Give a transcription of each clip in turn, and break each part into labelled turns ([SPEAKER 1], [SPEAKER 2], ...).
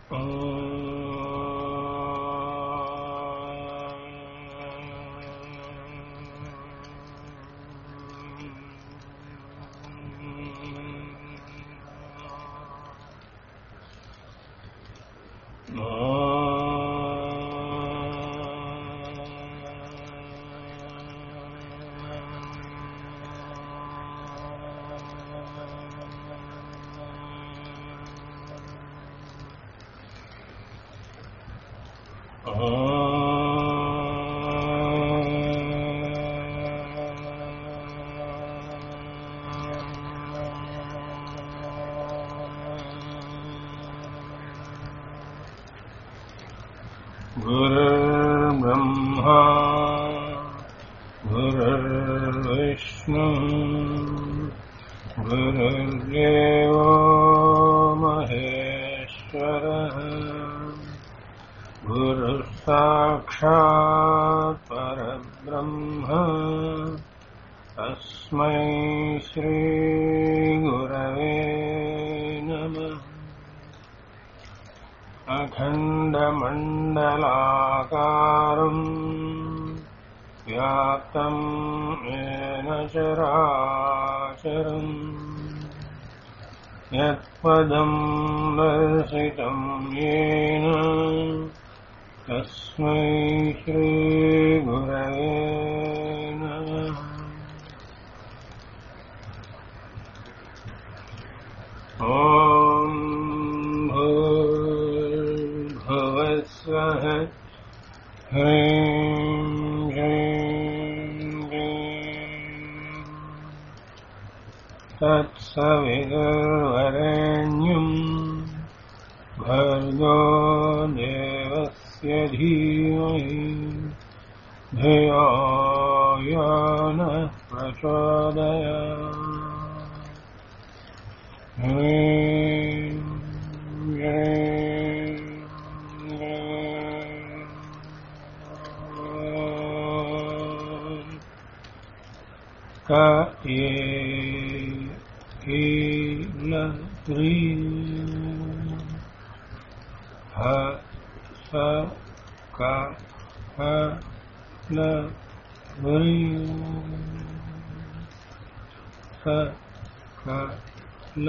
[SPEAKER 1] गुरुर्ब्रह्मा गुरुर्विष्णु गुरुर्देवो महेश्वरः गुरुः साक्षात् परब्रह्म तस्मै श्रीगुरवे नमः अखण्डमण्डलाकारम् व्याप्तम् येन चराचरम् यत्पदम् दर्शितम् येन तस्मै श्रीगुरवे नमः ॐ भूर्भुवस्वः ह्रीं श्रीं क्लीं तत्सवितुर्वरेण्यम् भर्गो देवस्य धीमहि धियो यो नः प्रचोदयात् ह्रीं श्रीं क्लीं क ये कील ह स क ह ल स क ल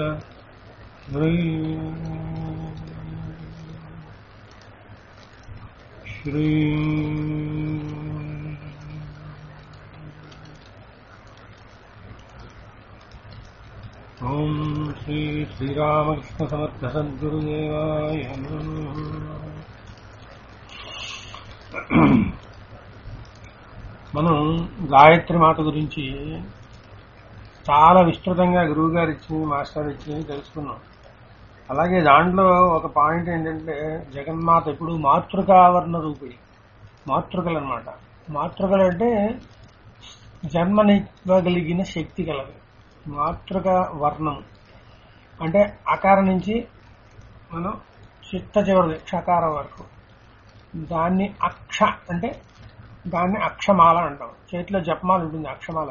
[SPEAKER 1] श्री ॐ श्री श्रीरामकृष्णसमर्थसद्गुरुदेवाय नमः మనం గాయత్రి మాత గురించి చాలా విస్తృతంగా గురువు గారు ఇచ్చింది మాస్టర్ ఇచ్చింది తెలుసుకున్నాం అలాగే దాంట్లో ఒక పాయింట్ ఏంటంటే జగన్మాత ఇప్పుడు మాతృకావర్ణ రూపిణి మాతృకలు అనమాట మాతృకలు అంటే జన్మనివ్వగలిగిన శక్తి కలదు మాతృక వర్ణం అంటే అకారం నుంచి మనం చిత్త చివరిది క్షకారం వరకు దాన్ని అక్ష అంటే దాన్ని అక్షమాల అంటాం చేతిలో జపమాల ఉంటుంది అక్షమాల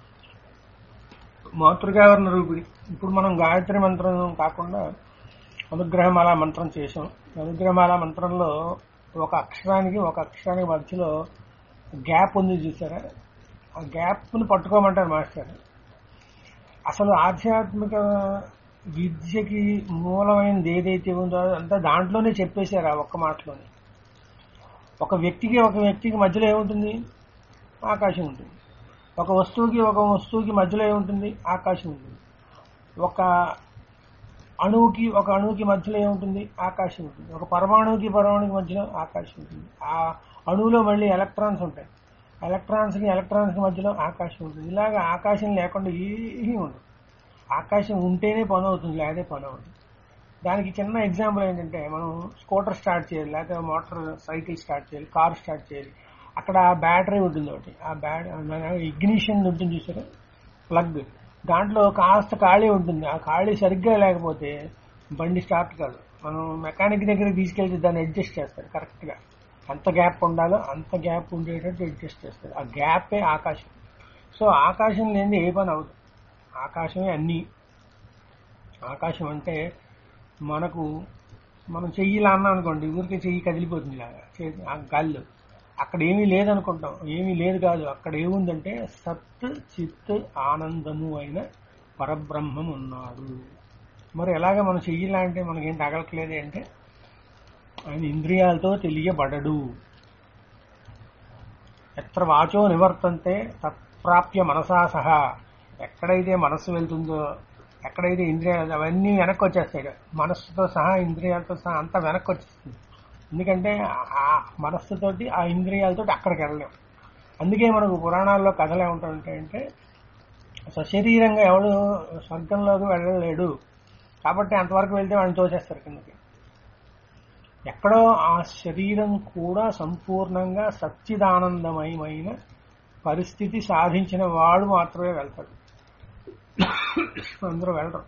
[SPEAKER 1] మాతృకావర్ణ రూపిణి ఇప్పుడు మనం గాయత్రి మంత్రం కాకుండా అనుగ్రహమాల మంత్రం చేసాం అనుగ్రహమాల మంత్రంలో ఒక అక్షరానికి ఒక అక్షరానికి మధ్యలో గ్యాప్ ఉంది చూసారా ఆ గ్యాప్ని పట్టుకోమంటారు మాస్టర్ అసలు ఆధ్యాత్మిక విద్యకి మూలమైనది ఏదైతే ఉందో అంతా దాంట్లోనే చెప్పేశారు ఆ ఒక్క మాటలోనే ఒక వ్యక్తికి ఒక వ్యక్తికి మధ్యలో ఏముంటుంది ఆకాశం ఉంటుంది ఒక వస్తువుకి ఒక వస్తువుకి మధ్యలో ఏముంటుంది ఆకాశం ఉంటుంది ఒక అణువుకి ఒక అణువుకి మధ్యలో ఏముంటుంది ఆకాశం ఉంటుంది ఒక పరమాణువుకి పరమాణువుకి మధ్యలో ఆకాశం ఉంటుంది ఆ అణువులో మళ్ళీ ఎలక్ట్రాన్స్ ఉంటాయి ఎలక్ట్రాన్స్కి ఎలక్ట్రాన్స్కి మధ్యలో ఆకాశం ఉంటుంది ఇలాగ ఆకాశం లేకుండా ఏమీ ఉండదు ఆకాశం ఉంటేనే పని అవుతుంది లేదే పని అవుతుంది దానికి చిన్న ఎగ్జాంపుల్ ఏంటంటే మనం స్కూటర్ స్టార్ట్ చేయాలి లేకపోతే మోటార్ సైకిల్ స్టార్ట్ చేయాలి కార్ స్టార్ట్ చేయాలి అక్కడ బ్యాటరీ ఉంటుంది ఒకటి ఆ బ్యాటరీ ఇగ్నిషన్ ఉంటుంది చూసారా ప్లగ్ దాంట్లో కాస్త ఖాళీ ఉంటుంది ఆ ఖాళీ సరిగ్గా లేకపోతే బండి స్టార్ట్ కాదు మనం మెకానిక్ దగ్గరికి తీసుకెళ్తే దాన్ని అడ్జస్ట్ చేస్తారు కరెక్ట్గా ఎంత గ్యాప్ ఉండాలో అంత గ్యాప్ ఉండేటట్టు అడ్జస్ట్ చేస్తారు ఆ గ్యాపే ఆకాశం సో ఆకాశం లేనిది ఏ పని అవ్వదు ఆకాశమే అన్నీ ఆకాశం అంటే మనకు మనం చెయ్యి ఇలా అన్నాం అనుకోండి ఊరికే చెయ్యి కదిలిపోతుంది ఇలాగా చే- ఆ గాలిలో అక్కడ ఏమీ లేదనుకుంటాం ఏమీ లేదు కాదు అక్కడ ఏముందంటే సత్ చిత్ ఆనందము అయిన పరబ్రహ్మం ఉన్నాడు మరి ఎలాగ మనం చెయ్యిలా అంటే మనకేం తగలట్లేదు అంటే ఆయన ఇంద్రియాలతో తెలియబడడు ఎత్ర వాచో నివర్తంతే తత్ప్రాప్య మనసా సహా ఎక్కడైతే మనస్సు వెళ్తుందో ఎక్కడైతే ఇంద్రియాలు అవన్నీ వెనక్కి వచ్చేస్తాయి మనస్సుతో సహా ఇంద్రియాలతో సహా అంతా వెనక్కి వచ్చేస్తుంది ఎందుకంటే ఆ మనస్సుతోటి ఆ ఇంద్రియాలతోటి అక్కడికి వెళ్ళలేం అందుకే మనకు పురాణాల్లో కథలు ఏముంటాయంటే సశరీరంగా ఎవడు స్వర్గంలోకి వెళ్ళలేడు కాబట్టి అంతవరకు వెళ్తే వాడిని తోచేస్తారు కిందకి ఎక్కడో ఆ శరీరం కూడా సంపూర్ణంగా సచ్చిదానందమయమైన పరిస్థితి సాధించిన వాడు మాత్రమే వెళ్తాడు అందరూ వెళ్ళరు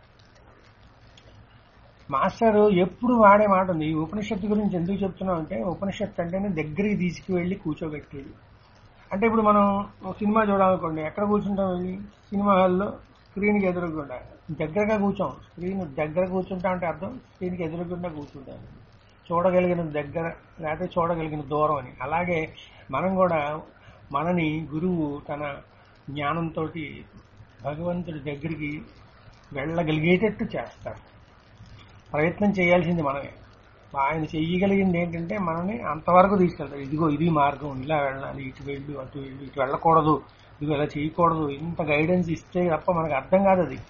[SPEAKER 1] మాస్టర్ ఎప్పుడు వాడే మాట ఉంది ఈ ఉపనిషత్తు గురించి ఎందుకు చెప్తున్నాం అంటే ఉపనిషత్తు అంటేనే దగ్గరికి తీసుకువెళ్ళి కూర్చోబెట్టేది అంటే ఇప్పుడు మనం ఒక సినిమా చూడాలనుకోండి ఎక్కడ కూర్చుంటాం వెళ్ళి సినిమా హాల్లో స్క్రీన్కి ఎదురుకుండా దగ్గరగా కూర్చోం స్క్రీన్ దగ్గర కూర్చుంటా అంటే అర్థం స్క్రీన్కి ఎదురుకుండా కూర్చుంటాం చూడగలిగిన దగ్గర లేకపోతే చూడగలిగిన దూరం అని అలాగే మనం కూడా మనని గురువు తన జ్ఞానంతో భగవంతుడి దగ్గరికి వెళ్ళగలిగేటట్టు చేస్తాడు ప్రయత్నం చేయాల్సింది మనమే ఆయన చెయ్యగలిగింది ఏంటంటే మనని అంతవరకు తీసుకెళ్తాడు ఇదిగో ఇది మార్గం ఇలా వెళ్ళాలి ఇటు వెళ్ళు అటు వెళ్ళు ఇటు వెళ్ళకూడదు ఇదిగో ఇలా చేయకూడదు ఇంత గైడెన్స్ ఇస్తే తప్ప మనకు అర్థం కాదు అది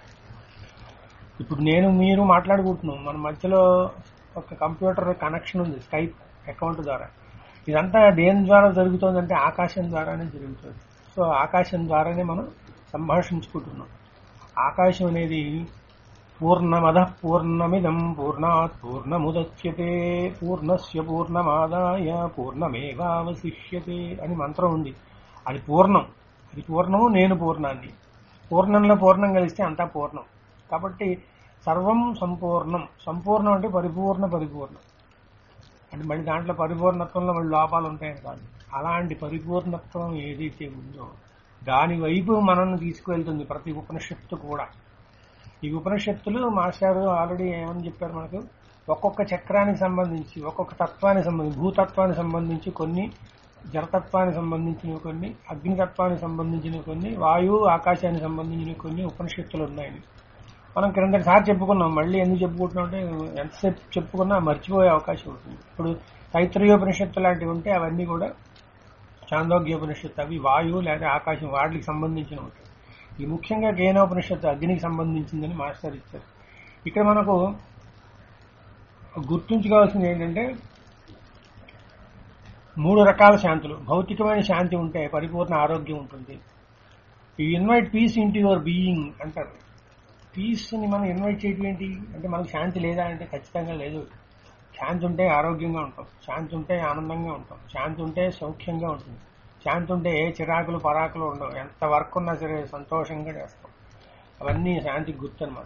[SPEAKER 1] ఇప్పుడు నేను మీరు మాట్లాడుకుంటున్నాం మన మధ్యలో ఒక కంప్యూటర్ కనెక్షన్ ఉంది స్కైప్ అకౌంట్ ద్వారా ఇదంతా దేని ద్వారా జరుగుతుందంటే ఆకాశం ద్వారానే జరుగుతుంది సో ఆకాశం ద్వారానే మనం సంభాషించుకుంటున్నాం ఆకాశం అనేది పూర్ణమద పూర్ణమిదం పూర్ణాత్ పూర్ణముదచ్యతే పూర్ణస్య పూర్ణమాదాయ పూర్ణమేవావశిష్యతే అని మంత్రం ఉంది అది పూర్ణం అది పూర్ణము నేను పూర్ణాన్ని పూర్ణంలో పూర్ణం కలిస్తే అంతా పూర్ణం కాబట్టి సర్వం సంపూర్ణం సంపూర్ణం అంటే పరిపూర్ణ పరిపూర్ణం అంటే మళ్ళీ దాంట్లో పరిపూర్ణత్వంలో మళ్ళీ లోపాలు ఉంటాయని కాదు అలాంటి పరిపూర్ణత్వం ఏదైతే ఉందో దాని వైపు మనల్ని తీసుకువెళ్తుంది ప్రతి ఉపనిషత్తు కూడా ఈ ఉపనిషత్తులు మాస్టారు ఆల్రెడీ ఏమని చెప్పారు మనకు ఒక్కొక్క చక్రానికి సంబంధించి ఒక్కొక్క తత్వానికి సంబంధించి భూతత్వానికి సంబంధించి కొన్ని జలతత్వానికి సంబంధించినవి కొన్ని అగ్నితత్వానికి సంబంధించినవి కొన్ని వాయువు ఆకాశానికి సంబంధించినవి కొన్ని ఉపనిషత్తులు ఉన్నాయని మనం క్రిందటిసారి చెప్పుకున్నాం మళ్ళీ ఎందుకు చెప్పుకుంటున్నాం అంటే ఎంతసేపు చెప్పుకున్నా మర్చిపోయే అవకాశం ఉంటుంది ఇప్పుడు తైత్రీయోపనిషత్తు లాంటివి ఉంటే అవన్నీ కూడా చాందోగ్యోపనిషత్తు అవి వాయువు లేదా ఆకాశం వాటికి సంబంధించిన ఉంటాయి ఈ ముఖ్యంగా కేనోపనిషత్తు అగ్నికి సంబంధించిందని మాస్టర్ ఇచ్చారు ఇక్కడ మనకు గుర్తుంచుకోవాల్సింది ఏంటంటే మూడు రకాల శాంతులు భౌతికమైన శాంతి ఉంటే పరిపూర్ణ ఆరోగ్యం ఉంటుంది ఈ invite peace into your being అంటారు పీస్ని మనం ఇన్వైట్ చేయడం ఏంటి అంటే మనకు శాంతి లేదా అంటే ఖచ్చితంగా లేదు శాంతి ఉంటే ఆరోగ్యంగా ఉంటాం శాంతి ఉంటే ఆనందంగా ఉంటాం శాంతి ఉంటే సౌఖ్యంగా ఉంటుంది శాంతి ఉంటే ఏ చిరాకులు పరాకులు ఉండవు ఎంత వర్క్ ఉన్నా సరే సంతోషంగా చేస్తాం అవన్నీ శాంతికి గుర్తు అనమాట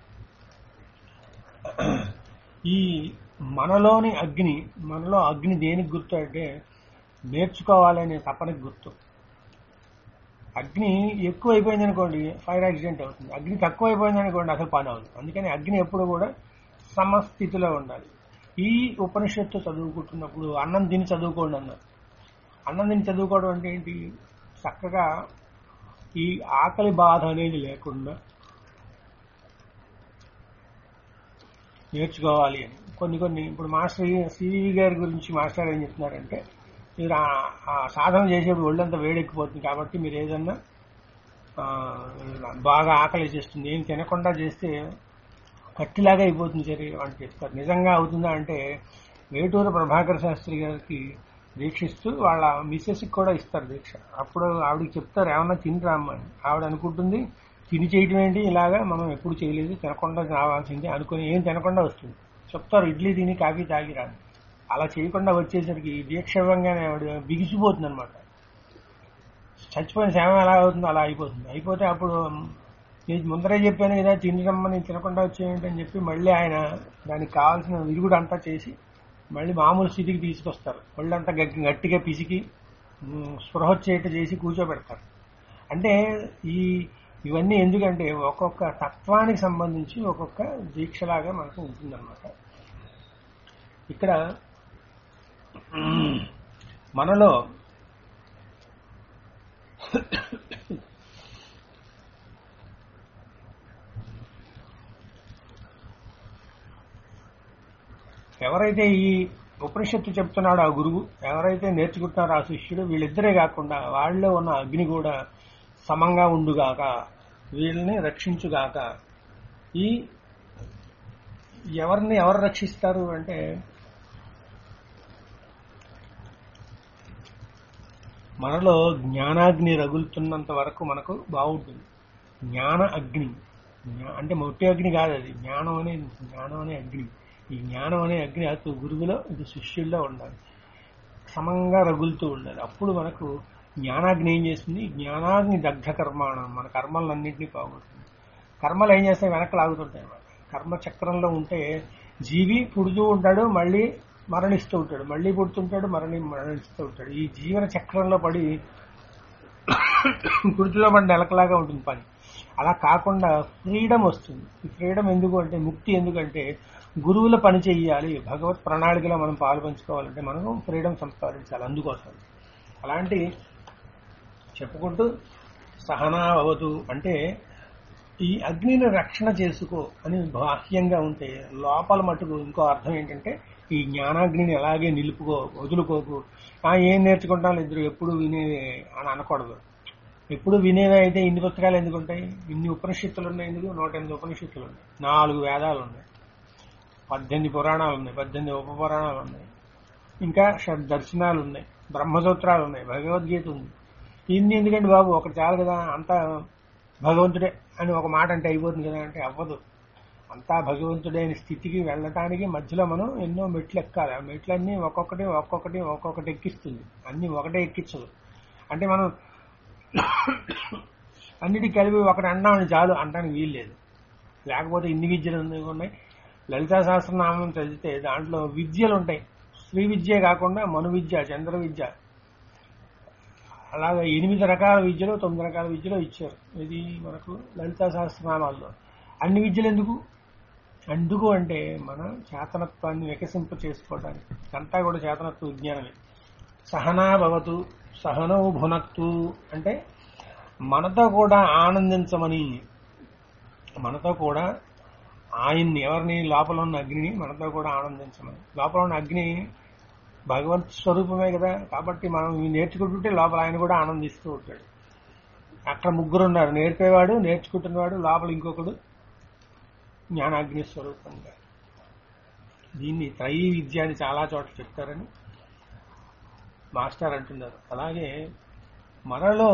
[SPEAKER 1] ఈ మనలోని అగ్ని మనలో అగ్ని దేనికి గుర్తు అంటే నేర్చుకోవాలనే తపనకి గుర్తు అగ్ని ఎక్కువ అయిపోయింది అనుకోండి ఫైర్ యాక్సిడెంట్ అవుతుంది అగ్ని తక్కువ అయిపోయింది అనుకోండి అసలు పని అవుతుంది అందుకని అగ్ని ఎప్పుడు కూడా సమస్థితిలో ఉండాలి ఈ ఉపనిషత్తు చదువుకుంటున్నప్పుడు అన్నం తిని చదువుకోండి అన్నారు అన్నం తిని చదువుకోవడం అంటే ఏంటి చక్కగా ఈ ఆకలి బాధ అనేది లేకుండా నేర్చుకోవాలి అని కొన్ని కొన్ని ఇప్పుడు మాస్టర్ సివి గారి గురించి మాస్టర్ ఏం చెప్తున్నారంటే మీరు ఆ- ఆ సాధన చేసేప్పుడు ఒళ్ళంతా వేడెక్కిపోతుంది కాబట్టి మీరు ఏదన్నా ఆ, బాగా ఆకలి చేస్తుంది ఏం తినకుండా చేస్తే కట్టిలాగా అయిపోతుంది శరీరం అని చెప్తారు నిజంగా అవుతుందా అంటే వేటూరు ప్రభాకర్ శాస్త్రి గారికి దీక్షిస్తూ వాళ్ళ మిస్సెస్కి కూడా ఇస్తారు దీక్ష అప్పుడు ఆవిడకి చెప్తారు ఏమన్నా తిని రామ్మని ఆవిడ అనుకుంటుంది తిని చేయటం ఏంటి ఇలాగా మనం ఎప్పుడు చేయలేదు తినకుండా రావాల్సిందే అనుకుని ఏం తినకుండా వస్తుంది చెప్తారు ఇడ్లీ తిని కాఫీ తాగి రాని అలా చేయకుండా వచ్చేసరికి దీక్ష ఇవ్వంగానే ఆవిడ బిగిసిపోతుంది అనమాట చచ్చిపోయిన శవం ఎలా అవుతుందో అలా అయిపోతుంది అయిపోతే అప్పుడు నేను ముందరే చెప్పాను కదా తిని రమ్మని తినకుండా వచ్చేయండి అని చెప్పి మళ్ళీ ఆయన దానికి కావాల్సిన విరుగుడు అంతా చేసి మళ్ళీ మామూలు స్థితికి తీసుకొస్తారు ఒళ్ళంతా గట్టి గట్టిగా పిసికి ఉమ్, స్పృహ వచ్చేట్టు చేసి కూర్చోబెడతారు అంటే ఈ ఇవన్నీ ఎందుకంటే ఒక్కొక్క తత్వానికి సంబంధించి ఒక్కొక్క దీక్షలాగా మనకు ఉంటుందన్నమాట ఇక్కడ మనలో ఎవరైతే ఈ ఉపనిషత్తు చెప్తున్నాడో ఆ గురువు ఎవరైతే నేర్చుకుంటున్నారో ఆ శిష్యుడు వీళ్ళిద్దరే కాకుండా వాళ్ళలో ఉన్న అగ్ని కూడా సమంగా ఉండుగాక వీళ్ళని రక్షించుగాక ఈ ఎవరిని ఎవరు రక్షిస్తారు అంటే మనలో జ్ఞానాగ్ని రగులుతున్నంత వరకు మనకు బాగుంటుంది జ్ఞాన అగ్ని జ్ఞా- అంటే మొట్టి అగ్ని కాదు అది జ్ఞానం అనే జ్ఞానం అనే అగ్ని ఈ జ్ఞానం అనే అగ్ని అటు గురువులో ఇటు శిష్యుల్లో ఉండాలి సమంగా రగులుతూ ఉండాలి అప్పుడు మనకు జ్ఞానాగ్ని ఏం చేస్తుంది జ్ఞానాగ్ని దగ్ధ కర్మాణం మన కర్మలన్నింటినీ పోగొడుతుంది కర్మలు ఏం చేస్తాయి వెనక్కి లాగుతుంటాయి అన్నమాట కర్మ చక్రంలో ఉంటే జీవి పుడుతూ ఉంటాడు మళ్ళీ మరణిస్తూ ఉంటాడు మళ్ళీ పుడుతుంటాడు మరణి మరణిస్తూ ఉంటాడు ఈ జీవన చక్రంలో పడి కుర్చీలో పడి నెలకలాగా ఉంటుంది పని అలా కాకుండా ఫ్రీడమ్ వస్తుంది ఈ ఫ్రీడమ్ ఎందుకు అంటే ముక్తి ఎందుకంటే గురువుల పని చెయ్యాలి భగవత్ ప్రణాళికలో మనం పాలు పంచుకోవాలంటే మనం ఫ్రీడమ్ సంపాదించాలి అందుకోసం అలాంటి చెప్పుకుంటూ సహనా అవదు అంటే ఈ అగ్నిని రక్షణ చేసుకో అని బాహ్యంగా ఉంటే లోపల మటుకు ఇంకో అర్థం ఏంటంటే ఈ జ్ఞానాగ్నిని అలాగే నిలుపుకో వదులుకోకు ఆ ఏం నేర్చుకుంటాను ఇద్దరు ఎప్పుడు వినే అని అనకూడదు ఎప్పుడు వినేవి అయితే ఇన్ని పుస్తకాలు ఎందుకు ఉంటాయి ఇన్ని ఉపనిషత్తులు ఉన్నాయి ఎందుకు నూట ఎనిమిది ఉపనిషత్తులు ఉన్నాయి నాలుగు వేదాలు ఉన్నాయి పద్దెనిమిది పురాణాలు ఉన్నాయి పద్దెనిమిది ఉప పురాణాలు ఉన్నాయి ఇంకా షడ్ దర్శనాలు ఉన్నాయి బ్రహ్మసూత్రాలు ఉన్నాయి భగవద్గీత ఉంది ఇన్ని ఎందుకంటే బాబు ఒకటి చాలు కదా అంతా భగవంతుడే అని ఒక మాట అంటే అయిపోతుంది కదా అంటే అవ్వదు అంతా భగవంతుడే అనే స్థితికి వెళ్ళటానికి మధ్యలో మనం ఎన్నో మెట్లు ఎక్కాలి ఆ మెట్లన్నీ ఒక్కొక్కటి ఒక్కొక్కటి ఒక్కొక్కటి ఎక్కిస్తుంది అన్ని ఒకటే ఎక్కించదు అంటే మనం అన్నిటి కలిపి ఒకటి అన్నామని చాలు అనడానికి వీలు లేదు లేకపోతే ఇన్ని విద్యలు ఉన్నాయి- ఉన్నాయి లలితా సహస్రనామం చదివితే దాంట్లో విద్యలు ఉంటాయి శ్రీ విద్యే కాకుండా మను విద్య చంద్ర విద్య అలాగే ఎనిమిది రకాల విద్యలు తొమ్మిది రకాల విద్యలు ఇచ్చారు ఇది మనకు లలితా సహస్రనామాల్లో అన్ని విద్యలు ఎందుకు ఎందుకు అంటే మన చేతనత్వాన్ని వికసింప చేసుకోవడానికి అంతా కూడా చేతనత్వ విజ్ఞానమే సహనా భవతు సహనౌ భునక్తు అంటే మనతో కూడా ఆనందించమని మనతో కూడా ఆయన్ని ఎవరిని లోపల ఉన్న అగ్నిని మనతో కూడా ఆనందించమని లోపల ఉన్న అగ్ని భగవంత్ స్వరూపమే కదా కాబట్టి మనం ఇవి నేర్చుకుంటుంటే లోపల ఆయన కూడా ఆనందిస్తూ ఉంటాడు అక్కడ ముగ్గురు ఉన్నారు నేర్పేవాడు నేర్చుకుంటున్నవాడు లోపల ఇంకొకడు జ్ఞానాగ్ని స్వరూపంగా దీన్ని త్రయీ విద్య అని చాలా చోట్ల చెప్తారని మాస్టర్ అంటున్నారు అలాగే మనలో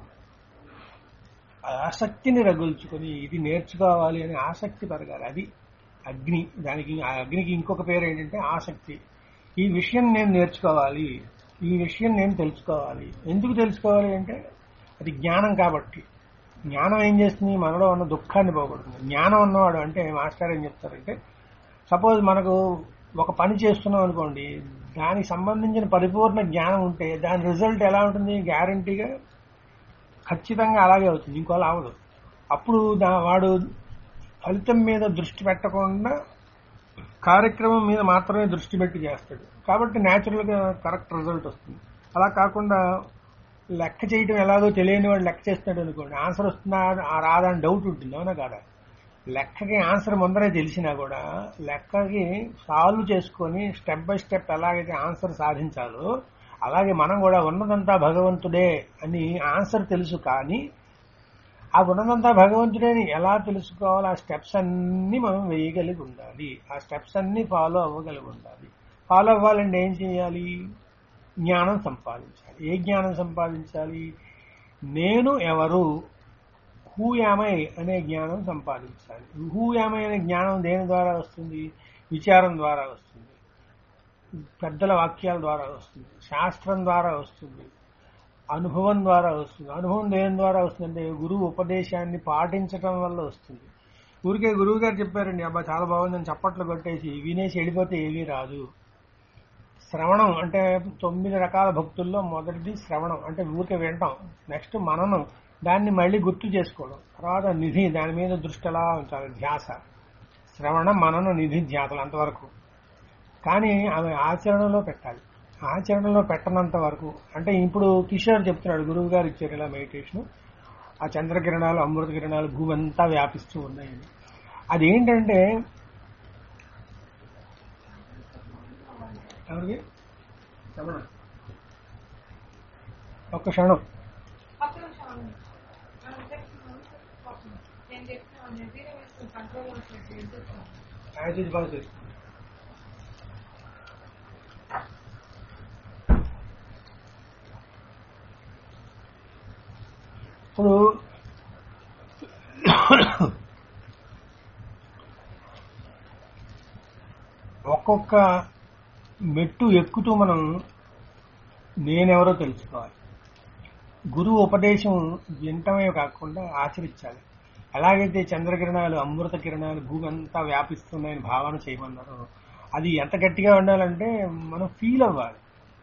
[SPEAKER 1] ఆసక్తిని రగుల్చుకొని ఇది నేర్చుకోవాలి అనే ఆసక్తి పెరగాలి అది అగ్ని దానికి ఆ అగ్నికి ఇంకొక పేరు ఏంటంటే ఆసక్తి ఈ విషయం నేను నేర్చుకోవాలి ఈ విషయం నేను తెలుసుకోవాలి ఎందుకు తెలుసుకోవాలి అంటే అది జ్ఞానం కాబట్టి జ్ఞానం ఏం చేస్తుంది మనలో ఉన్న దుఃఖాన్ని పోగొడుతుంది జ్ఞానం ఉన్నవాడు అంటే మాస్టర్ ఏం చెప్తారంటే సపోజ్ మనకు ఒక పని చేస్తున్నాం అనుకోండి దానికి సంబంధించిన పరిపూర్ణ జ్ఞానం ఉంటే దాని రిజల్ట్ ఎలా ఉంటుంది గ్యారంటీగా ఖచ్చితంగా అలాగే అవుతుంది ఇంకోలా అవదు అప్పుడు దా- వాడు ఫలితం మీద దృష్టి పెట్టకుండా కార్యక్రమం మీద మాత్రమే దృష్టి పెట్టి చేస్తాడు కాబట్టి న్యాచురల్ గా కరెక్ట్ రిజల్ట్ వస్తుంది అలా కాకుండా లెక్క చేయటం ఎలాగో తెలియని వాడు లెక్క చేస్తున్నాడు అనుకోండి ఆన్సర్ వస్తుందా ఆ రాదా అని డౌట్ ఉంటుంది అవునా కాదా లెక్కకి ఆన్సర్ ముందరే తెలిసినా కూడా లెక్కకి సాల్వ్ చేసుకొని స్టెప్ బై స్టెప్ ఎలాగైతే ఆన్సర్ సాధించాలో అలాగే మనం కూడా ఉన్నదంతా భగవంతుడే అని ఆన్సర్ తెలుసు కానీ ఆ ఉన్నదంతా భగవంతుడే అని ఎలా తెలుసుకోవాలో ఆ స్టెప్స్ అన్ని మనం వేయగలిగి ఉండాలి ఆ స్టెప్స్ అన్ని ఫాలో అవ్వగలిగి ఉండాలి ఫాలో అవ్వాలంటే ఏం చేయాలి జ్ఞానం సంపాదించాలి ఏ జ్ఞానం సంపాదించాలి నేను ఎవరు హూ యామై అనే జ్ఞానం సంపాదించాలి హూ యామై అనే జ్ఞానం దేని ద్వారా వస్తుంది విచారం ద్వారా వస్తుంది పెద్దల వాక్యాల ద్వారా వస్తుంది శాస్త్రం ద్వారా వస్తుంది అనుభవం ద్వారా వస్తుంది అనుభవం దేని ద్వారా వస్తుందంటే గురువు ఉపదేశాన్ని పాటించటం వల్ల వస్తుంది ఊరికే గురువు గారు చెప్పారండి అబ్బా చాలా బాగుందని చప్పట్లు కొట్టేసి వినేసి వెళ్ళిపోతే ఏమీ రాదు శ్రవణం అంటే తొమ్మిది రకాల భక్తుల్లో మొదటిది శ్రవణం అంటే ఊరికే వింటాం నెక్స్ట్ మననం దాన్ని మళ్ళీ గుర్తు చేసుకోవడం తర్వాత నిధి దాని మీద దృష్టి ఎలా ఉంచాలి ధ్యాస శ్రవణ మనన నిధి ధ్యాసలు అంతవరకు కానీ ఆమె ఆచరణలో పెట్టాలి ఆచరణలో పెట్టనంత వరకు అంటే ఇప్పుడు కిషోర్ చెప్తున్నాడు గురువు గారు ఇచ్చారు ఇలా మెడిటేషన్ ఆ చంద్రకిరణాలు అమృత కిరణాలు భూమి అంతా వ్యాపిస్తూ ఉన్నాయని అదేంటంటే ఎవరికి రమణ. ఒక్క క్షణం
[SPEAKER 2] ఒక్క నిమిషం ఆగండి. మనం చెప్తున్నాం, పాపం. నేను చెప్తున్నాను నేను వీడియో వేసుకుని కంట్రోల్ వచ్చేసి ఎదుగుతున్నాను
[SPEAKER 1] యాజ్ ఇట్ వాజ్ ఇట్. ఇప్పుడు ఒక్కొక్క మెట్టు ఎక్కుతూ మనం నేనెవరో తెలుసుకోవాలి గురువు ఉపదేశం వింటమే కాకుండా ఆచరించాలి ఎలాగైతే చంద్రకిరణాలు అమృత కిరణాలు భూమి అంతా వ్యాపిస్తున్నాయని భావన చేయమన్నారో అది ఎంత గట్టిగా ఉండాలంటే మనం ఫీల్ అవ్వాలి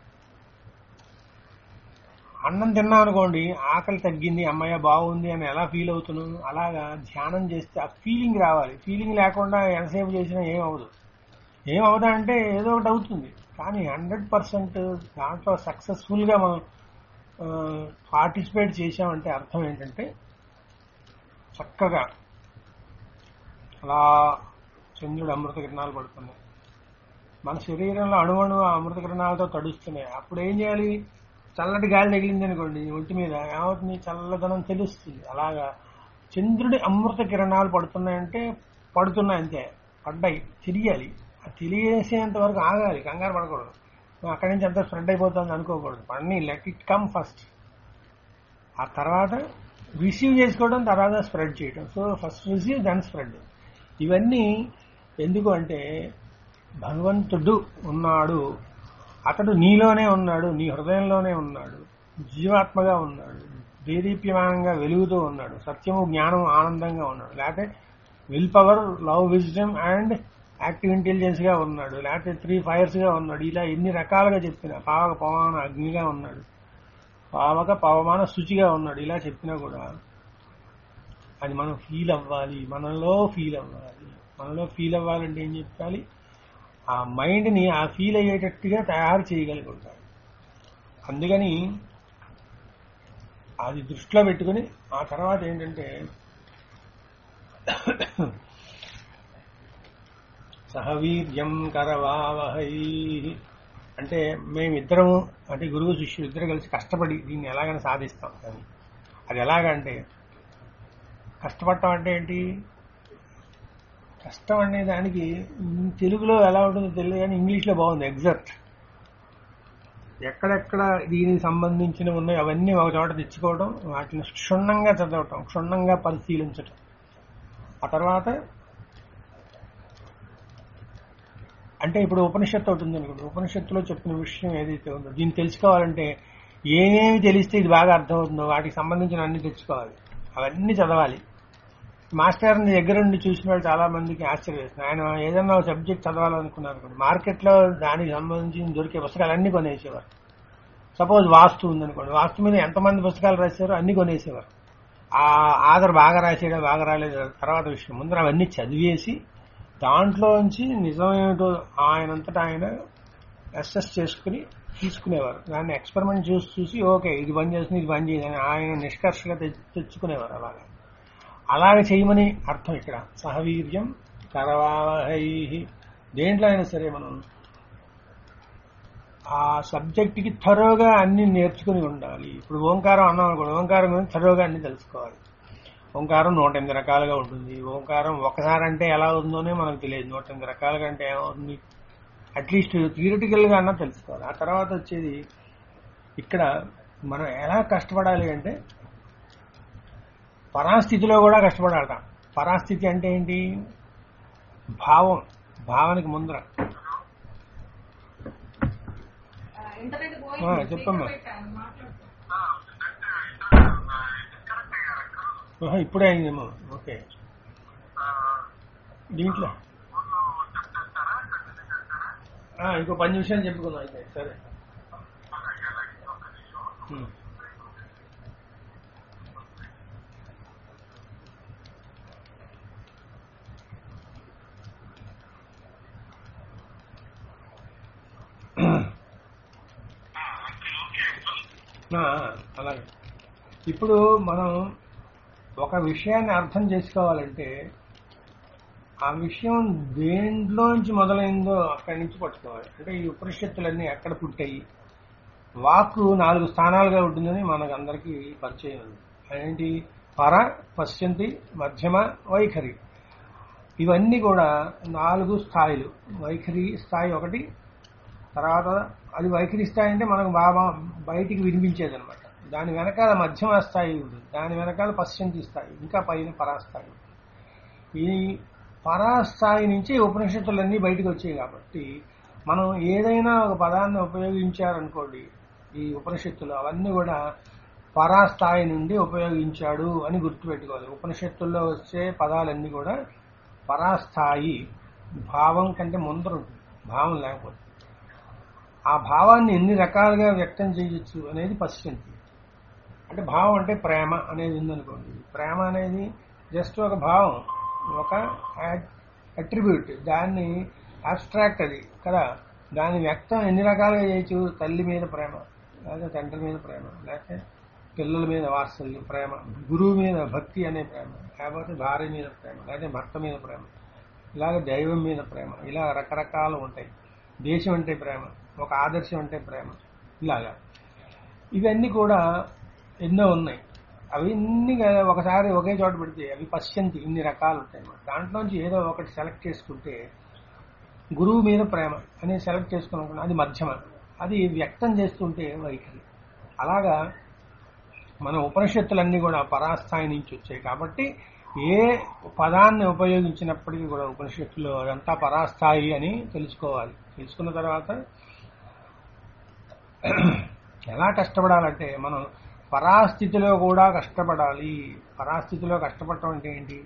[SPEAKER 1] అన్నం తిన్నాం అనుకోండి ఆకలి తగ్గింది అమ్మయ్య బాగుంది అని ఎలా ఫీల్ అవుతున్నాం అలాగా ధ్యానం చేస్తే ఆ ఫీలింగ్ రావాలి ఫీలింగ్ లేకుండా ఎంతసేపు చేసినా ఏం అవ్వదు ఏం అవుదా అంటే ఏదో ఒకటి అవుతుంది కానీ హండ్రెడ్ పర్సెంట్ దాంట్లో సక్సెస్ఫుల్ గా మనం పార్టిసిపేట్ చేశామంటే అర్థం ఏంటంటే చక్కగా అలా చంద్రుడు అమృత కిరణాలు పడుతున్నాయి మన శరీరంలో అణువణు ఆ అమృత కిరణాలతో తడుస్తున్నాయి అప్పుడు ఏం చేయాలి చల్లటి గాలి తగిలింది అనుకోండి ఒంటి మీద ఏమవుతుంది చల్లదనం తెలుస్తుంది అలాగా చంద్రుడి అమృత కిరణాలు పడుతున్నాయంటే పడుతున్నాయి అంతే పడ్డాయి తెలియాలి ఆ తెలియసేంత వరకు ఆగాలి కంగారు పడకూడదు నువ్వు అక్కడి నుంచి అంతా స్ప్రెడ్ అయిపోతుంది అనుకోకూడదు పని లెట్ ఇట్ కమ్ ఫస్ట్ ఆ తర్వాత రిసీవ్ చేసుకోవడం తర్వాత స్ప్రెడ్ చేయడం so first receive then spread ఇవన్నీ ఎందుకు అంటే భగవంతుడు ఉన్నాడు అతడు నీలోనే ఉన్నాడు నీ హృదయంలోనే ఉన్నాడు జీవాత్మగా ఉన్నాడు దేదీప్యమానంగా వెలుగుతూ ఉన్నాడు సత్యము జ్ఞానం ఆనందంగా ఉన్నాడు లేకపోతే will power love wisdom and active intelligence గా ఉన్నాడు లేకపోతే త్రీ ఫైర్స్ గా ఉన్నాడు ఇలా ఎన్ని రకాలుగా చెప్పిన పావక పవమాన అగ్నిగా ఉన్నాడు పావక పవమాన శుచిగా ఉన్నాడు ఇలా చెప్పినా కూడా అది మనం ఫీల్ అవ్వాలి మనలో ఫీల్ అవ్వాలి మనలో ఫీల్ అవ్వాలంటే ఏం చెప్పాలి ఆ మైండ్ ని ఆ ఫీల్ అయ్యేటట్టుగా తయారు చేయగలిగి ఉంటాడు అందుకని అది దృష్టిలో పెట్టుకుని ఆ తర్వాత ఏంటంటే సహవీర్యం కరవావహై అంటే మేమిద్దరము అంటే గురువు శిష్యులు ఇద్దరు కలిసి కష్టపడి దీన్ని ఎలాగైనా సాధిస్తాం అని అది ఎలాగంటే కష్టపడటం అంటే ఏంటి కష్టం అనే దానికి ఉమ్, తెలుగులో ఎలా ఉంటుందో తెలియదు కానీ ఇంగ్లీష్లో బాగుంది ఎగ్జర్ట్ ఎక్కడెక్కడ దీనికి సంబంధించిన ఉన్నాయో అవన్నీ ఒక చోట తెచ్చుకోవడం వాటిని క్షుణ్ణంగా చదవటం క్షుణ్ణంగా పరిశీలించటం ఆ తర్వాత అంటే ఇప్పుడు ఉపనిషత్తు ఒకటి ఉంది అనుకోండి ఉపనిషత్తులో చెప్పిన విషయం ఏదైతే ఉందో దీన్ని తెలుసుకోవాలంటే ఏమేమి తెలిస్తే ఇది బాగా అర్థమవుతుందో వాటికి సంబంధించిన అన్ని తెచ్చుకోవాలి అవన్నీ చదవాలి మాస్టర్ ని దగ్గర నుండి చూసిన వాళ్ళు చాలా మందికి ఆశ్చర్యం వేస్తుంది ఆయన ఏదైనా ఒక సబ్జెక్ట్ చదవాలనుకున్నారు అనుకోండి మార్కెట్లో దానికి సంబంధించి దొరికే పుస్తకాలు అన్ని కొనేసేవారు సపోజ్ వాస్తు ఉందనుకోండి వాస్తు మీద ఎంతమంది పుస్తకాలు రాశారో అన్ని కొనేసేవారు ఆ ఆధార్ బాగా రాసేయడం బాగా రాలేదు తర్వాత విషయం ముందర అవన్నీ చదివేసి దాంట్లోంచి నిజమేమిటో ఆయనంతటా ఆయన అసెస్ చేసుకుని తీసుకునేవారు దాన్ని ఎక్స్పెరిమెంట్ చూసి చూసి ఓకే ఇది పని చేస్తుంది ఇది పని చేయదని ఆయన నిష్కర్షగా తె- తెచ్చుకునేవారు అలాగా అలాగే చేయమని అర్థం ఇక్కడ సహవీర్యం కరవాహై దేంట్లో అయినా సరే మనం ఆ సబ్జెక్ట్ కి థరోగా అన్ని నేర్చుకుని ఉండాలి ఇప్పుడు ఓంకారం అన్నాం అనుకోండి ఓంకారం గురించి థరోగా అన్ని తెలుసుకోవాలి ఓంకారం నూట ఎనిమిది రకాలుగా ఉంటుంది ఓంకారం ఒకసారి అంటే ఎలా ఉందోనే మనకు తెలియదు నూట ఎనిమిది రకాలుగా అంటే ఏమవుతుంది అట్లీస్ట్ థియరిటికల్ గా అన్నా తెలుసుకోవాలి ఆ తర్వాత వచ్చేది ఇక్కడ మనం ఎలా కష్టపడాలి అంటే పరాస్థితిలో కూడా కష్టపడాలట పరాస్థితి అంటే ఏంటి భావం భావానికి ముందర
[SPEAKER 2] ఇంటర్నెట్
[SPEAKER 1] ఆ,
[SPEAKER 2] పోయింది
[SPEAKER 1] చెప్పమ్మా.
[SPEAKER 2] స్పీకర్ పెట్టాను మాట్లాడుతాను
[SPEAKER 1] ఆహా, ఇప్పుడే అయిందేమో ఓకే దీంట్లో ఆ, ఇంకో పది నిమిషాలు చెప్పుకుందాం అయితే సరే ఉమ్. ఆ, అలాగే ఇప్పుడు మనం ఒక విషయాన్ని అర్థం చేసుకోవాలంటే ఆ విషయం దేంట్లోంచి మొదలైందో అక్కడి నుంచి పట్టుకోవాలి అంటే ఈ ఉపనిషత్తులన్నీ ఎక్కడ పుట్టాయి వాక్కు నాలుగు స్థానాలుగా ఉంటుందని మనకు అందరికీ పరిచయం ఉంది ఏంటి పర పశ్చంతి మధ్యమ వైఖరి ఇవన్నీ కూడా నాలుగు స్థాయిలు వైఖరి స్థాయి ఒకటి తర్వాత అది వైఖరి స్థాయి అంటే మనకు బాగా బయటికి వినిపించేది అనమాట దాని వెనకాల మధ్యమ స్థాయి ఉంటుంది దాని వెనకాల పశ్చంతి స్థాయి ఇంకా పైన పరాస్థాయి ఈ పరాస్థాయి నుంచి ఉపనిషత్తులన్నీ బయటకు వచ్చాయి కాబట్టి మనం ఏదైనా ఒక పదాన్ని ఉపయోగించారనుకోండి ఈ ఉపనిషత్తులు అవన్నీ కూడా పరాస్థాయి నుండి ఉపయోగించాడు అని గుర్తుపెట్టుకోవాలి ఉపనిషత్తుల్లో వచ్చే పదాలన్నీ కూడా పరాస్థాయి భావం కంటే ముందర ఉంటుంది భావం లేకపోతే ఆ భావాన్ని ఎన్ని రకాలుగా వ్యక్తం చేయొచ్చు అనేది పశ్చంతి అంటే భావం అంటే ప్రేమ అనేది ఉందనుకోండి ప్రేమ అనేది జస్ట్ ఒక భావం ఒక అట్రిబ్యూట్ దాన్ని అబ్స్ట్రాక్ట్ అది కదా దాని వ్యక్తం ఎన్ని రకాలుగా చేయొచ్చు తల్లి మీద ప్రేమ లేకపోతే తండ్రి మీద ప్రేమ లేకపోతే పిల్లల మీద వాత్సల్యం ప్రేమ గురువు మీద భక్తి అనే ప్రేమ లేకపోతే భార్య మీద ప్రేమ లేకపోతే భర్త మీద ప్రేమ ఇలాగ దైవం మీద ప్రేమ ఇలా రకరకాలు ఉంటాయి దేశం అంటే ప్రేమ ఒక ఆదర్శం అంటే ప్రేమ ఇలాగా ఇవన్నీ కూడా ఎన్నో ఉన్నాయి అవి ఇన్ని గా- ఒకసారి ఒకే చోట పెడితే అవి పశ్చంతి ఇన్ని రకాలు ఉంటాయి అన్నమాట దాంట్లోంచి ఏదో ఒకటి సెలెక్ట్ చేసుకుంటే గురువు మీద ప్రేమ అనేది సెలెక్ట్ చేసుకున్నాం అది మధ్యమ అది వ్యక్తం చేస్తుంటే వైఖరి అలాగా మన ఉపనిషత్తులన్నీ కూడా పరాస్థాయి నుంచి వచ్చాయి కాబట్టి ఏ పదాన్ని ఉపయోగించినప్పటికీ కూడా ఉపనిషత్తులో అదంతా పరాస్థాయి అని తెలుసుకోవాలి తెలుసుకున్న తర్వాత ఎలా కష్టపడాలంటే మనం పరాస్థితిలో కూడా కష్టపడాలి పరాస్థితిలో కష్టపడటం అంటే ఏంటి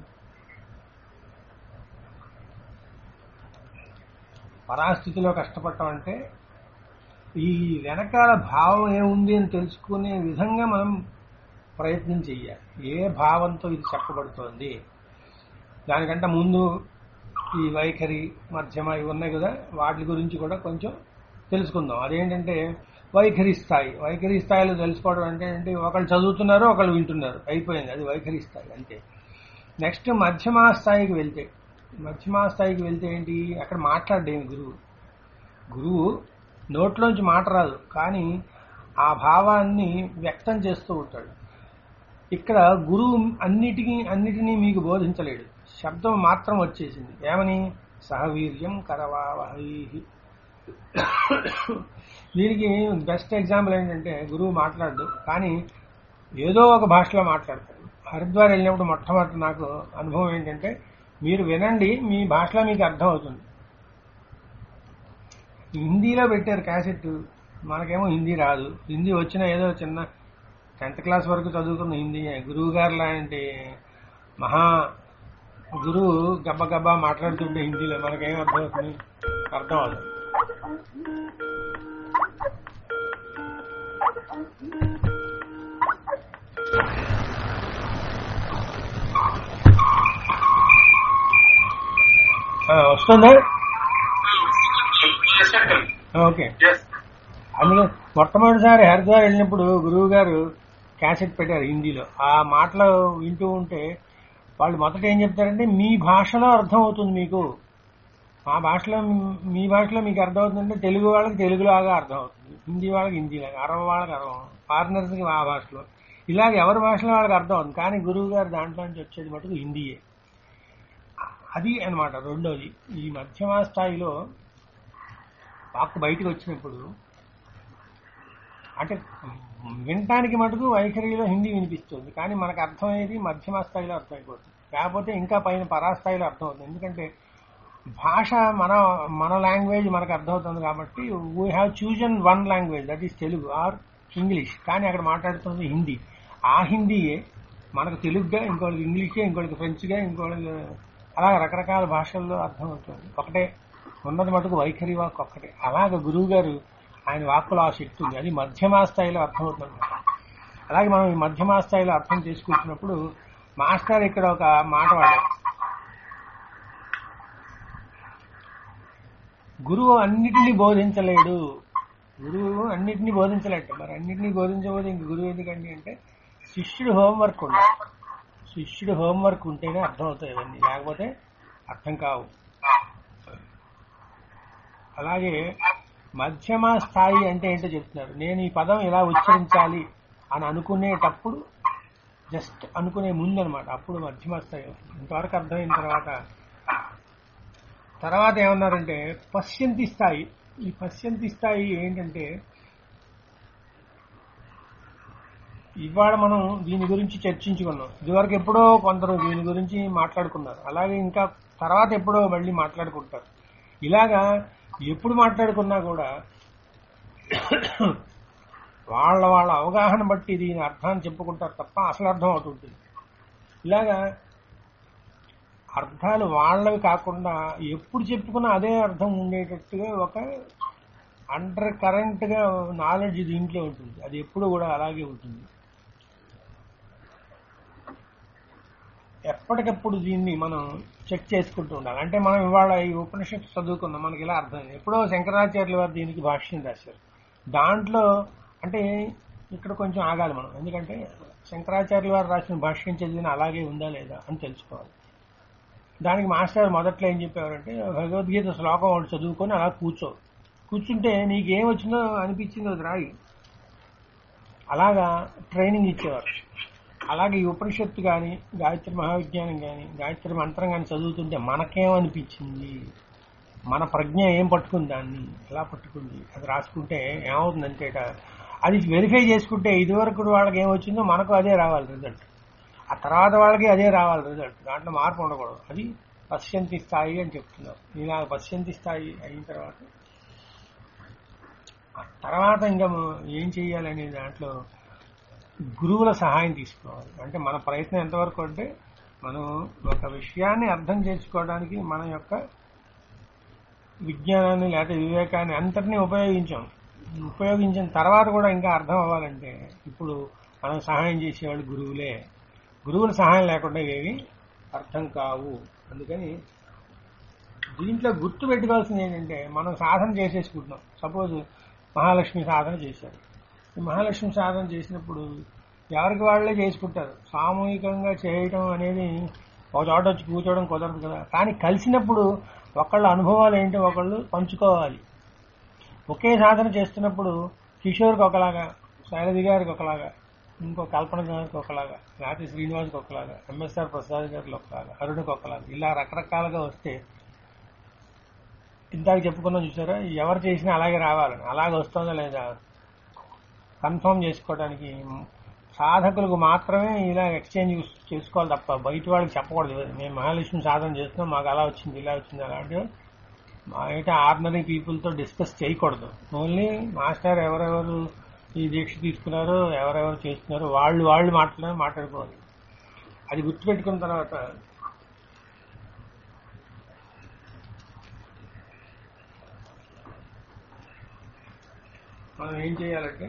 [SPEAKER 1] పరాస్థితిలో కష్టపడటం అంటే ఈ వెనకాల భావం ఏముంది అని తెలుసుకునే విధంగా మనం ప్రయత్నం చెయ్యాలి ఏ భావంతో ఇది చెప్పబడుతోంది దానికంటే ముందు ఈ వైఖరి మధ్యమ ఇవి ఉన్నాయి కదా వాటి గురించి కూడా కొంచెం తెలుసుకుందాం అదేంటంటే వైఖరి స్థాయి వైఖరి స్థాయిలో తెలుసుకోవడం అంటే ఏంటి ఒకళ్ళు చదువుతున్నారు ఒకళ్ళు వింటున్నారు అయిపోయింది అది వైఖరి స్థాయి అంతే నెక్స్ట్ మధ్యమా స్థాయికి వెళ్తే మధ్యమా స్థాయికి వెళ్తే ఏంటి అక్కడ మాట్లాడేమి గురువు గురువు నోట్లోంచి మాట రాదు కానీ ఆ భావాన్ని వ్యక్తం చేస్తూ ఉంటాడు ఇక్కడ గురువు అన్నిటికీ అన్నిటినీ మీకు బోధించలేడు శబ్దం మాత్రం వచ్చేసింది ఏమని సహవీర్యం కరవావహై దీనికి బెస్ట్ ఎగ్జాంపుల్ ఏంటంటే గురువు మాట్లాడు కానీ ఏదో ఒక భాషలో మాట్లాడతాడు హరిద్వార్ వెళ్ళినప్పుడు మొట్టమొదటి నాకు అనుభవం ఏంటంటే మీరు వినండి మీ భాషలో మీకు అర్థం అవుతుంది హిందీలో పెట్టారు క్యాసెట్ మనకేమో హిందీ రాదు హిందీ వచ్చిన ఏదో చిన్న టెన్త్ క్లాస్ వరకు చదువుకున్న హిందీ గురువు గారు లాంటి మహా గురువు గబ్బ గబ్బా మాట్లాడుతుంటే హిందీలో మనకేం అర్థం అవుతుంది అర్థం అవుతుంది ఆ, వస్తుందా ఓకే అందులో మొట్టమొదటిసారి హరిద్వార్ వెళ్ళినప్పుడు గురువు గారు క్యాసెట్ పెట్టారు హిందీలో ఆ మాటలు వింటూ ఉంటే వాళ్ళు మొదట ఏం చెప్తారంటే మీ భాషలో అర్థం అవుతుంది మీకు మా భాషలో మీ భాషలో మీకు అర్థం అవుతుందంటే తెలుగు వాళ్ళకి తెలుగులాగా అర్థం అవుతుంది హిందీ వాళ్ళకి హిందీలాగా అరవ వాళ్ళకి అరవ ఫారినర్స్కి ఆ భాషలో ఇలాగ ఎవరి భాషలో వాళ్ళకి అర్థం అవుతుంది కానీ గురువు గారు దాంట్లో నుంచి వచ్చేది మటుకు హిందీయే అది అన్నమాట రెండోది ఈ మధ్యమ స్థాయిలో వాక్ బయటకు వచ్చినప్పుడు అంటే వినటానికి మటుకు వైఖరిలో హిందీ వినిపిస్తుంది కానీ మనకు అర్థమయ్యేది మధ్యమ స్థాయిలో అర్థమైపోతుంది కాకపోతే ఇంకా పైన పరాస్థాయిలో అర్థమవుతుంది ఎందుకంటే భాష మన మన లాంగ్వేజ్ మనకు అర్థమవుతుంది కాబట్టి we have chosen one language that is Telugu or English కానీ అక్కడ మాట్లాడుతుంది హిందీ ఆ హిందీయే మనకు తెలుగుగా ఇంకోటికి ఇంగ్లీష్గా ఇంకోటికి ఫ్రెంచ్గా ఇంకోటికి అలా రకరకాల భాషల్లో అర్థమవుతుంది ఒకటే ఉన్నది మటుకు వైఖరి వాక్ ఒక్కటే అలాగ గురువు గారు ఆయన వాక్కులో ఆ శక్తి ఉంది అది మధ్యమా స్థాయిలో అర్థమవుతుంది అలాగే మనం ఈ మధ్యమా స్థాయిలో అర్థం చేసుకుంటున్నప్పుడు మాస్టర్ ఇక్కడ ఒక మాట వాడారు గురువు అన్నిటినీ బోధించలేడు గురువు అన్నిటినీ బోధించలేట మరి అన్నిటినీ బోధించబోతే ఇంక గురువు ఎందుకండి అంటే శిష్యుడు హోంవర్క్ ఉండాలి శిష్యుడు హోంవర్క్ ఉంటేనే అర్థం అవుతాయి ఇవన్నీ లేకపోతే అర్థం కావు అలాగే మధ్యమ స్థాయి అంటే ఏంటో చెప్తున్నారు నేను ఈ పదం ఇలా ఉచ్చరించాలి అని అనుకునేటప్పుడు జస్ట్ అనుకునే ముందు అనమాట అప్పుడు మధ్యమ స్థాయి అవుతుంది. ఇంతవరకు అర్థమైన తర్వాత తర్వాత ఏమన్నారంటే పశ్యంతి స్థాయి ఈ పశ్యంతి స్థాయి ఏంటంటే ఇవాళ మనం దీని గురించి చర్చించుకున్నాం ఇదివరకు ఎప్పుడో కొందరు దీని గురించి మాట్లాడుకున్నారు అలాగే ఇంకా తర్వాత ఎప్పుడో మళ్ళీ మాట్లాడుకుంటారు ఇలాగా ఎప్పుడు మాట్లాడుకున్నా కూడా వాళ్ళ వాళ్ళ అవగాహన బట్టి దీని అర్థాన్ని చెప్పుకుంటారు తప్ప అసలు అర్థం అవుతుంటుంది ఇలాగా అర్థాలు వాళ్ళవి కాకుండా ఎప్పుడు చెప్పుకున్నా అదే అర్థం ఉండేటట్టుగా ఒక అండర్ కరెంట్ గా నాలెడ్జ్ దీంట్లో ఉంటుంది అది ఎప్పుడు కూడా అలాగే ఉంటుంది ఎప్పటికప్పుడు దీన్ని మనం చెక్ చేసుకుంటూ ఉండాలి అంటే మనం ఇవాళ ఈ ఉపనిషత్తు చదువుకున్నాం మనకి ఇలా అర్థం ఎప్పుడో శంకరాచార్యుల వారు దీనికి భాష్యం రాశారు దాంట్లో అంటే ఇక్కడ కొంచెం ఆగాలి మనం ఎందుకంటే శంకరాచార్యుల వారు రాసిన భాష్యం చదివిన అలాగే ఉందా లేదా అని తెలుసుకోవాలి దానికి మాస్టర్ మొదట్లో ఏం చెప్పేవారంటే భగవద్గీత శ్లోకం ఒకటి చదువుకొని అలా కూర్చో కూర్చుంటే నీకేం వచ్చిందో అనిపించిందో అది రాయి అలాగా ట్రైనింగ్ ఇచ్చేవారు అలాగే ఈ ఉపనిషత్తు కానీ గాయత్రి మహావిజ్ఞానం కానీ గాయత్రి మంత్రం కానీ చదువుతుంటే మనకేమనిపించింది మన ప్రజ్ఞ ఏం పట్టుకుంది దాన్ని ఎలా పట్టుకుంది అది రాసుకుంటే ఏమవుతుందంటే ఇట, అది వెరిఫై చేసుకుంటే ఇదివరకు వాళ్ళకి ఏమొచ్చిందో మనకు అదే రావాలి రిజల్ట్ ఆ తర్వాత వాళ్ళకి అదే రావాలి రిజల్ట్ దాంట్లో మార్పు ఉండకూడదు అది పశ్యంతి స్థాయి అని చెప్తున్నారు ఇలా పశ్యంతి స్థాయి అయిన తర్వాత ఆ తర్వాత ఇంకా మనం ఏం చేయాలనే దాంట్లో గురువుల సహాయం తీసుకోవాలి అంటే మన ప్రయత్నం ఎంతవరకు అంటే మనం ఒక విషయాన్ని అర్థం చేసుకోవడానికి మన యొక్క విజ్ఞానాన్ని లేకపోతే వివేకాన్ని అంతటినీ ఉపయోగించాం ఉపయోగించిన తర్వాత కూడా ఇంకా అర్థం అవ్వాలంటే ఇప్పుడు మనం సహాయం చేసేవాళ్ళు గురువులే గురువుల సహాయం లేకుండా ఏవి అర్థం కావు అందుకని దీంట్లో గుర్తు పెట్టుకోవాల్సింది ఏంటంటే మనం సాధన చేసేసుకుంటున్నాం సపోజ్ మహాలక్ష్మి సాధన చేశారు ఈ మహాలక్ష్మి సాధన చేసినప్పుడు ఎవరికి వాళ్ళే చేసుకుంటారు సామూహికంగా చేయటం అనేది ఒక చోట వచ్చి కూర్చోవడం కుదరదు కదా కానీ కలిసినప్పుడు ఒకళ్ళ అనుభవాలు ఏంటో ఒకళ్ళు పంచుకోవాలి ఒకే సాధన చేస్తున్నప్పుడు కిషోర్కి ఒకలాగా శైలజ గారికి ఒకలాగా ఇంకో కల్పన గారికి ఒకలాగా లేకపోతే శ్రీనివాస్కి ఒకలాగా ఎంఎస్ఆర్ ప్రసాద్ గారికి ఒకలాగా అరుణ్కి ఒకలాగా ఇలా రకరకాలుగా వస్తే ఇందాక చెప్పుకున్నాం చూసారా ఎవరు చేసినా అలాగే రావాలని అలాగే వస్తుందా లేదా కన్ఫర్మ్ చేసుకోవడానికి సాధకులకు మాత్రమే ఇలా ఎక్స్చేంజ్ చేసుకోవాలి తప్ప బయట వాళ్ళకి చెప్పకూడదు మేము మహాలక్ష్మి సాధన చేస్తున్నాం మాకు అలా వచ్చింది ఇలా వచ్చింది అలాంటివి బయట ఆర్డినరీ పీపుల్తో డిస్కస్ చేయకూడదు ఓన్లీ మాస్టర్ ఎవరెవరు ఈ దీక్ష తీసుకున్నారో ఎవరెవరు చేస్తున్నారో వాళ్ళు వాళ్ళు మాట్లాడే మాట్లాడుకోవాలి అది గుర్తుపెట్టుకున్న తర్వాత మనం ఏం చేయాలంటే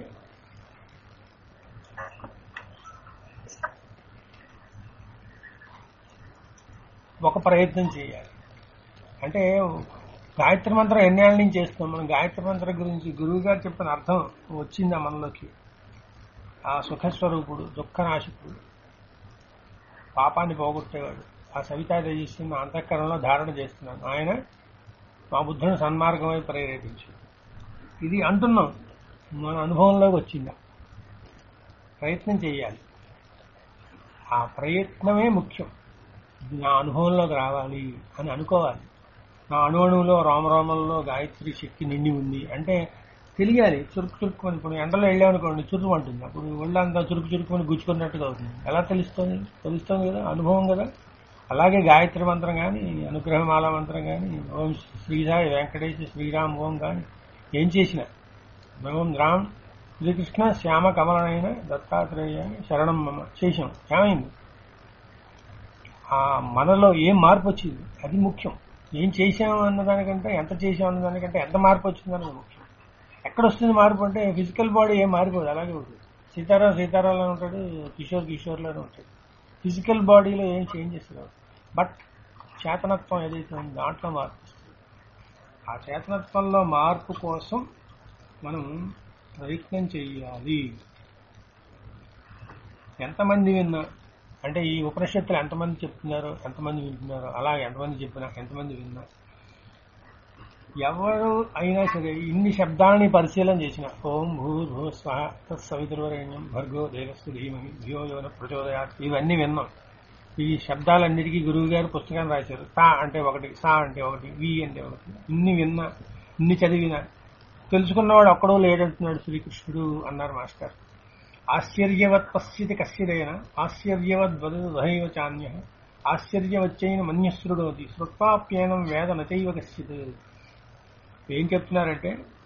[SPEAKER 1] ఒక ప్రయత్నం చేయాలి అంటే గాయత్రి మంత్రం ఎన్నేళ్ళ నుంచి చేస్తున్నాం మనం గాయత్రి మంత్రం గురించి గురువు గారు చెప్పిన అర్థం వచ్చిందా మనలోకి ఆ సుఖస్వరూపుడు దుఃఖనాశకుడు పాపాన్ని పోగొట్టేవాడు ఆ సవితా తేజస్సుని అంతఃకరణలో ధారణ చేస్తున్నాను ఆయన మా బుద్ధుని సన్మార్గమై ప్రేరేపించాడు ఇది అంటున్నాం మన అనుభవంలోకి వచ్చిందా ప్రయత్నం చేయాలి ఆ ప్రయత్నమే ముఖ్యం ఇది నా అనుభవంలోకి రావాలి అని అనుకోవాలి నా అణువణువులో రామరామంలో గాయత్రి శక్తి నిండి ఉంది అంటే తెలియాలి చురుకు చురుకుని ఇప్పుడు ఎండలో వెళ్ళామనుకోండి చురుకు అంటుంది అప్పుడు ఒళ్ళంతా చురుకు చురుకుని గుచ్చుకున్నట్టుగా అవుతుంది ఎలా తెలుస్తుంది తెలుస్తుంది కదా అనుభవం కదా అలాగే గాయత్రి మంత్రం కానీ అనుగ్రహమాల మంత్రం కానీ ఓం శ్రీసాయి వెంకటేశ శ్రీరామ్ ఓం కానీ ఏం చేసినా ఓం రామ్ శ్రీకృష్ణ శ్యామ కమలనైన దత్తాత్రేయ శరణం మమ చేసాం ఏమైంది ఆ మనలో ఏం మార్పు వచ్చింది అది ముఖ్యం ఏం చేసాం అన్నదానికంటే ఎంత చేసాం అన్నదానికంటే ఎంత మార్పు వచ్చింది అన్నది ముఖ్యం ఎక్కడ వస్తుంది మార్పు అంటే ఫిజికల్ బాడీ ఏం మారిపోదు అలాగే ఉంటుంది సీతారాం సీతారాంలో ఉంటాడు కిషోర్ కిషోర్లోనే ఉంటాడు ఫిజికల్ బాడీలో ఏం చేంజెస్ రావు బట్ చేతనత్వం ఏదైతే ఉందో దాంట్లో మార్పు వస్తుంది ఆ చేతనత్వంలో మార్పు కోసం మనం ప్రయత్నం చెయ్యాలి ఎంతమంది విన్నా అంటే ఈ ఉపనిషత్తులు ఎంతమంది చెప్తున్నారు ఎంతమంది వింటున్నారు అలా ఎంతమంది చెప్పినా ఎంతమంది విన్నా ఎవరు అయినా సరే ఇన్ని శబ్దాలని పరిశీలన చేసిన ఓం భూర్భూ స్వహ తత్సవితుర్వరేణ్యం భర్గో దేవస్సు ధీమహి ధియో యోన ప్రచోదయాత్ ఇవన్నీ విన్నాం ఈ శబ్దాలన్నిటికీ గురువు గారు పుస్తకాన్ని రాశారు తా అంటే ఒకటి సా అంటే ఒకటి వి అంటే ఒకటి ఇన్ని విన్నా ఇన్ని చదివినా తెలుసుకున్నవాడు ఒక్కడో లేడంటున్నాడు శ్రీకృష్ణుడు అన్నారు మాస్టర్ ఆశ్చర్యవత్ పశ్యతి కశ్చిదైన ఆశ్చర్యవద్ వదదు దైవ చాన్య ఆశ్చర్యవచ్చైన మన్యశ్రుడోతి శ్రుత్వాప్యేనం వేద నచైవ కశ్చిత్ ఏం చెప్తున్నారంటే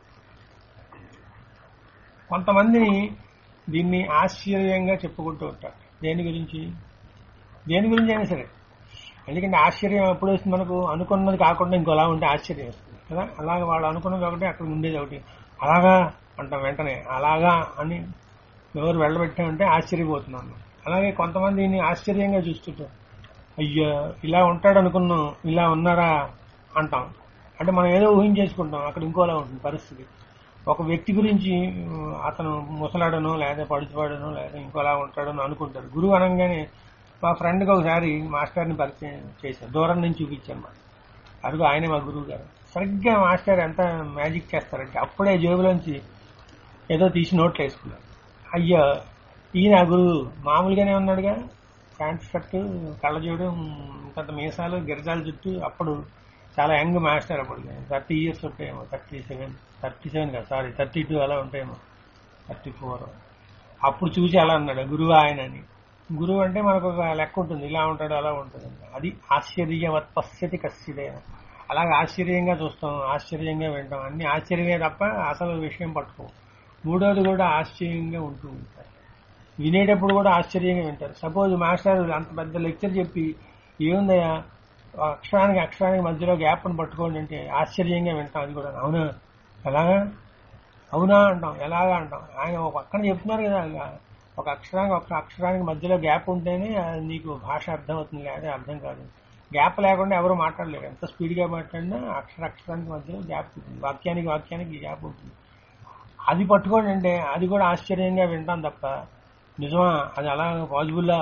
[SPEAKER 1] కొంతమందిని దీన్ని ఆశ్చర్యంగా చెప్పుకుంటూ ఉంటారు దేని గురించి దేని గురించి అయినా సరే ఎందుకంటే ఆశ్చర్యం ఎప్పుడు వస్తుంది మనకు అనుకున్నది కాకుండా ఇంకోలా ఉంటే ఆశ్చర్యం వస్తుంది కదా అలాగే వాళ్ళు అనుకున్నది ఒకటి అక్కడ ఉండేది ఒకటి అలాగా అంటాం వెంటనే అలాగా అని ఎవరు వెళ్ళబెట్టామంటే ఆశ్చర్యపోతున్నాను అలాగే కొంతమంది దీన్ని ఆశ్చర్యంగా చూస్తుంటారు అయ్యో ఇలా ఉంటాడు అనుకున్నాం ఇలా ఉన్నారా అంటాం అంటే మనం ఏదో ఊహించేసుకుంటాం అక్కడ ఇంకోలా ఉంటుంది పరిస్థితి ఒక వ్యక్తి గురించి ఉమ్, అతను ముసలాడనో లేదా పడుచువాడనో లేదా ఇంకోలా ఉంటాడనో అనుకుంటారు గురువు అనగానే మా ఫ్రెండ్కి ఒకసారి మాస్టర్ని పరిచయం చేశాను దూరం నుంచి చూపించాను మాట అడుగు ఆయనే మా గురువు గారు సరిగ్గా మాస్టర్ ఎంత మ్యాజిక్ చేస్తారంటే అప్పుడే జేబులోంచి ఏదో తీసి నోట్లు వేసుకున్నారు అయ్యో ఈయన గురువు మామూలుగానే ఉన్నాడుగా ప్యాంట్ షర్ట్ కళ్ళజోడు ఇంత మీసాలు గిరజాల చుట్టూ అప్పుడు చాలా యంగ్ మాస్టర్ అప్పుడు థర్టీ ఇయర్స్ ఉంటాయేమో థర్టీ సెవెన్ థర్టీ సెవెన్ కదా సారీ థర్టీ టూ అలా ఉంటాయేమో థర్టీ ఫోర్ అప్పుడు చూసి అలా అన్నాడు గురువు ఆయన అని గురువు అంటే మనకు ఒక లెక్క ఉంటుంది ఇలా ఉంటాడు అలా ఉంటుంది అది ఆశ్చర్యవత్ పశ్యతి కశ్చిదైన అలాగే ఆశ్చర్యంగా చూస్తాం ఆశ్చర్యంగా వింటాం అన్ని ఆశ్చర్యమే తప్ప అసలు విషయం పట్టుకోం మూడోది కూడా ఆశ్చర్యంగా ఉంటూ ఉంటారు వినేటప్పుడు కూడా ఆశ్చర్యంగా వింటారు సపోజ్ మాస్టర్ అంత పెద్ద లెక్చర్ చెప్పి ఏముందయ్యా అక్షరానికి అక్షరానికి మధ్యలో గ్యాప్ను పట్టుకోండి అంటే ఆశ్చర్యంగా వింటాం అది కూడా అవునా ఎలాగా అవునా అంటాం ఎలాగా అంటాం ఆయన ఒక పక్కన చెప్తున్నారు కదా ఇక ఒక అక్షరానికి ఒక అక్షరానికి మధ్యలో గ్యాప్ ఉంటేనే అది నీకు భాష అర్థం అవుతుంది లేదా అర్థం కాదు గ్యాప్ లేకుండా ఎవరు మాట్లాడలేరు ఎంత స్పీడ్గా మాట్లాడినా అక్షర అక్షరానికి మధ్యలో గ్యాప్ ఉంటుంది వాక్యానికి వాక్యానికి గ్యాప్ ఉంటుంది అది పట్టుకోండి అంటే అది కూడా ఆశ్చర్యంగా వింటాం తప్ప నిజమా అది అలా పాజిబుల్లా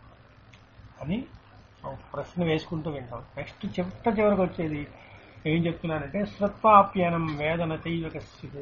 [SPEAKER 1] అని ఒక ప్రశ్న వేసుకుంటూ వింటాం నెక్స్ట్ చిట్ట చివరికి వచ్చేది ఏం చెప్తున్నానంటే శ్రుత్వాప్యనం వేదన చైవ కశ్చిత్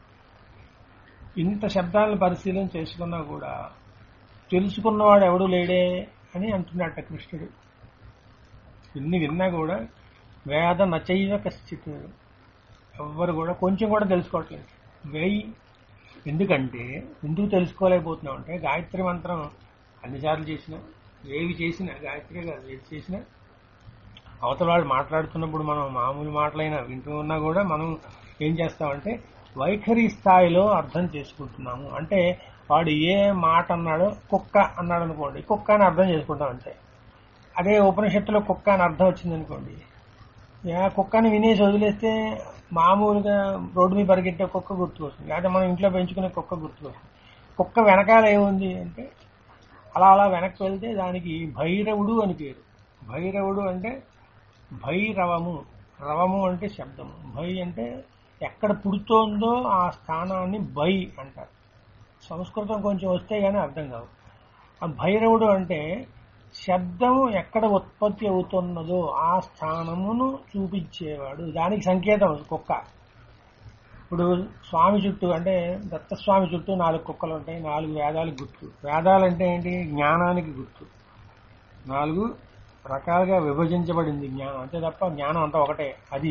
[SPEAKER 1] ఇంత శబ్దాలను పరిశీలన చేసుకున్నా కూడా తెలుసుకున్నవాడు ఎవడు లేడే అని అంటున్నట్ట కృష్ణుడు ఇన్ని విన్నా కూడా వేద నచైవ కశ్చిత్ ఎవ్వరు కూడా కొంచెం కూడా తెలుసుకోవట్లేదు వేయి ఎందుకంటే ఎందుకు తెలుసుకోలేకపోతున్నాం అంటే గాయత్రి మంత్రం అన్నిసార్లు చేసినా ఏవి చేసినా గాయత్రి కాదు ఏది చేసినా అవతల వాళ్ళు మాట్లాడుతున్నప్పుడు మనం మామూలు మాటలైనా వింటూ ఉన్నా కూడా మనం ఏం చేస్తామంటే వైఖరి స్థాయిలో అర్థం చేసుకుంటున్నాము అంటే వాడు ఏ మాట అన్నాడో కుక్క అన్నాడు అనుకోండి కుక్క అని అర్థం చేసుకుంటాం అంతే అదే ఉపనిషత్తులో కుక్క అని అర్థం వచ్చింది అనుకోండి యా, కుక్కని వినేసి వదిలేస్తే మామూలుగా రోడ్డు మీద పరిగెట్టే కుక్క గుర్తుకొస్తుంది లేదా మనం ఇంట్లో పెంచుకునే కుక్క గుర్తుకొస్తుంది కుక్క వెనకాల ఏముంది అంటే అలా అలా వెనక్కి వెళ్తే దానికి భైరవుడు అని పేరు భైరవుడు అంటే భైరవము రవము అంటే శబ్దము భై అంటే ఎక్కడ పుడుతోందో ఆ స్థానాన్ని భై అంటారు సంస్కృతం కొంచెం వస్తే గానీ అర్థం కావు ఆ భైరవుడు అంటే శబ్దము ఎక్కడ ఉత్పత్తి అవుతున్నదో ఆ స్థానమును చూపించేవాడు దానికి సంకేతం కుక్క ఇప్పుడు స్వామి చుట్టూ అంటే దత్తస్వామి చుట్టూ నాలుగు కుక్కలు ఉంటాయి నాలుగు వేదాలకు గుర్తు వేదాలు అంటే ఏంటి జ్ఞానానికి గుర్తు నాలుగు రకాలుగా విభజించబడింది జ్ఞానం అంతే తప్ప జ్ఞానం అంతా ఒకటే అది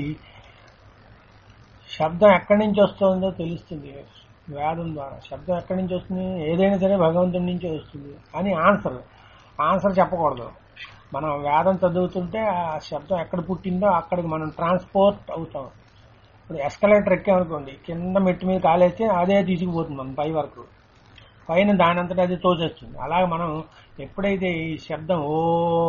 [SPEAKER 1] శబ్దం ఎక్కడి నుంచి వస్తుందో తెలుస్తుంది వేదం ద్వారా శబ్దం ఎక్కడి నుంచి వస్తుంది ఏదైనా సరే భగవంతుడి నుంచే వస్తుంది అని ఆన్సర్ ఆన్సర్ చెప్పకూడదు మనం వేదం చదువుతుంటే ఆ శబ్దం ఎక్కడ పుట్టిందో అక్కడికి మనం ట్రాన్స్పోర్ట్ అవుతాం ఇప్పుడు ఎస్కలేటర్ ఎక్కామనుకోండి కింద మెట్టు మీద కాలేస్తే అదే తీసుకుపోతుంది మనం పై వరకు పైన దాని అంతటా అది తోచేస్తుంది అలాగే మనం ఎప్పుడైతే ఈ శబ్దం ఓ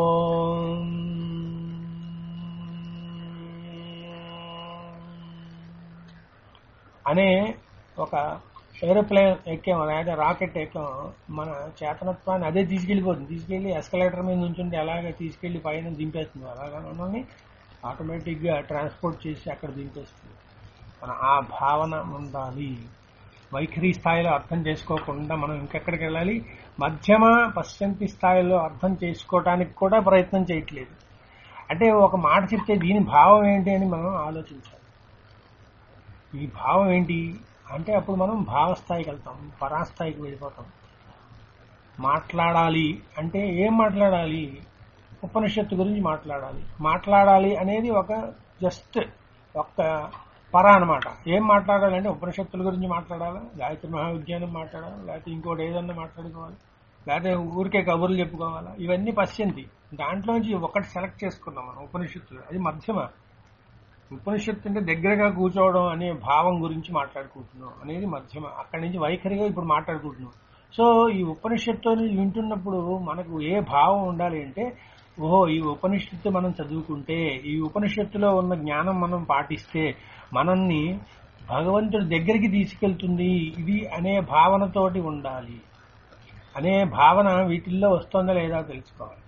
[SPEAKER 1] అనే ఒక ఏరోప్లేన్ ఎక్కాము లేదా రాకెట్ ఎక్కాము మన చేతనత్వాన్ని అదే తీసుకెళ్ళిపోతుంది తీసుకెళ్లి ఎస్కలేటర్ మీద నుంచుంటే అలాగే తీసుకెళ్లి పైన దింపేస్తుంది అలాగా మనల్ని ఆటోమేటిక్ గా ట్రాన్స్పోర్ట్ చేసి అక్కడ దింపేస్తుంది మన ఆ భావన ఉండాలి వైఖరి స్థాయిలో అర్థం చేసుకోకుండా మనం ఇంకెక్కడికి వెళ్ళాలి మధ్యమ పశ్చంతి స్థాయిలో అర్థం చేసుకోవటానికి కూడా ప్రయత్నం చేయట్లేదు అంటే ఒక మాట చెప్తే దీని భావం ఏంటి అని మనం ఆలోచించాలి ఈ భావం ఏంటి అంటే అప్పుడు మనం భావస్థాయికి వెళ్తాం పరాస్థాయికి వెళ్ళిపోతాం మాట్లాడాలి అంటే ఏం మాట్లాడాలి ఉపనిషత్తు గురించి మాట్లాడాలి మాట్లాడాలి అనేది ఒక జస్ట్ ఒక పర అనమాట ఏం మాట్లాడాలంటే ఉపనిషత్తుల గురించి మాట్లాడాలా గాయత్రి మహావిజ్ఞానం మాట్లాడాలా లేకపోతే ఇంకోటి ఏదన్నా మాట్లాడుకోవాలి లేకపోతే ఊరికే కబుర్లు చెప్పుకోవాలా ఇవన్నీ పశ్చింది దాంట్లోంచి ఒకటి సెలెక్ట్ చేసుకున్నాం మనం ఉపనిషత్తులు అది మధ్యమ ఉపనిషత్తు అంటే దగ్గరగా కూర్చోవడం అనే భావం గురించి మాట్లాడుకుంటున్నాం అనేది మధ్యమ అక్కడి నుంచి వైఖరిగా ఇప్పుడు మాట్లాడుకుంటున్నాం సో ఈ ఉపనిషత్తుని వింటున్నప్పుడు మనకు ఏ భావం ఉండాలి అంటే ఓహో ఈ ఉపనిషత్తు మనం చదువుకుంటే ఈ ఉపనిషత్తులో ఉన్న జ్ఞానం మనం పాటిస్తే మనల్ని భగవంతుడి దగ్గరికి తీసుకెళ్తుంది ఇది అనే భావనతోటి ఉండాలి అనే భావన వీటిల్లో వస్తుందా లేదా తెలుసుకోవాలి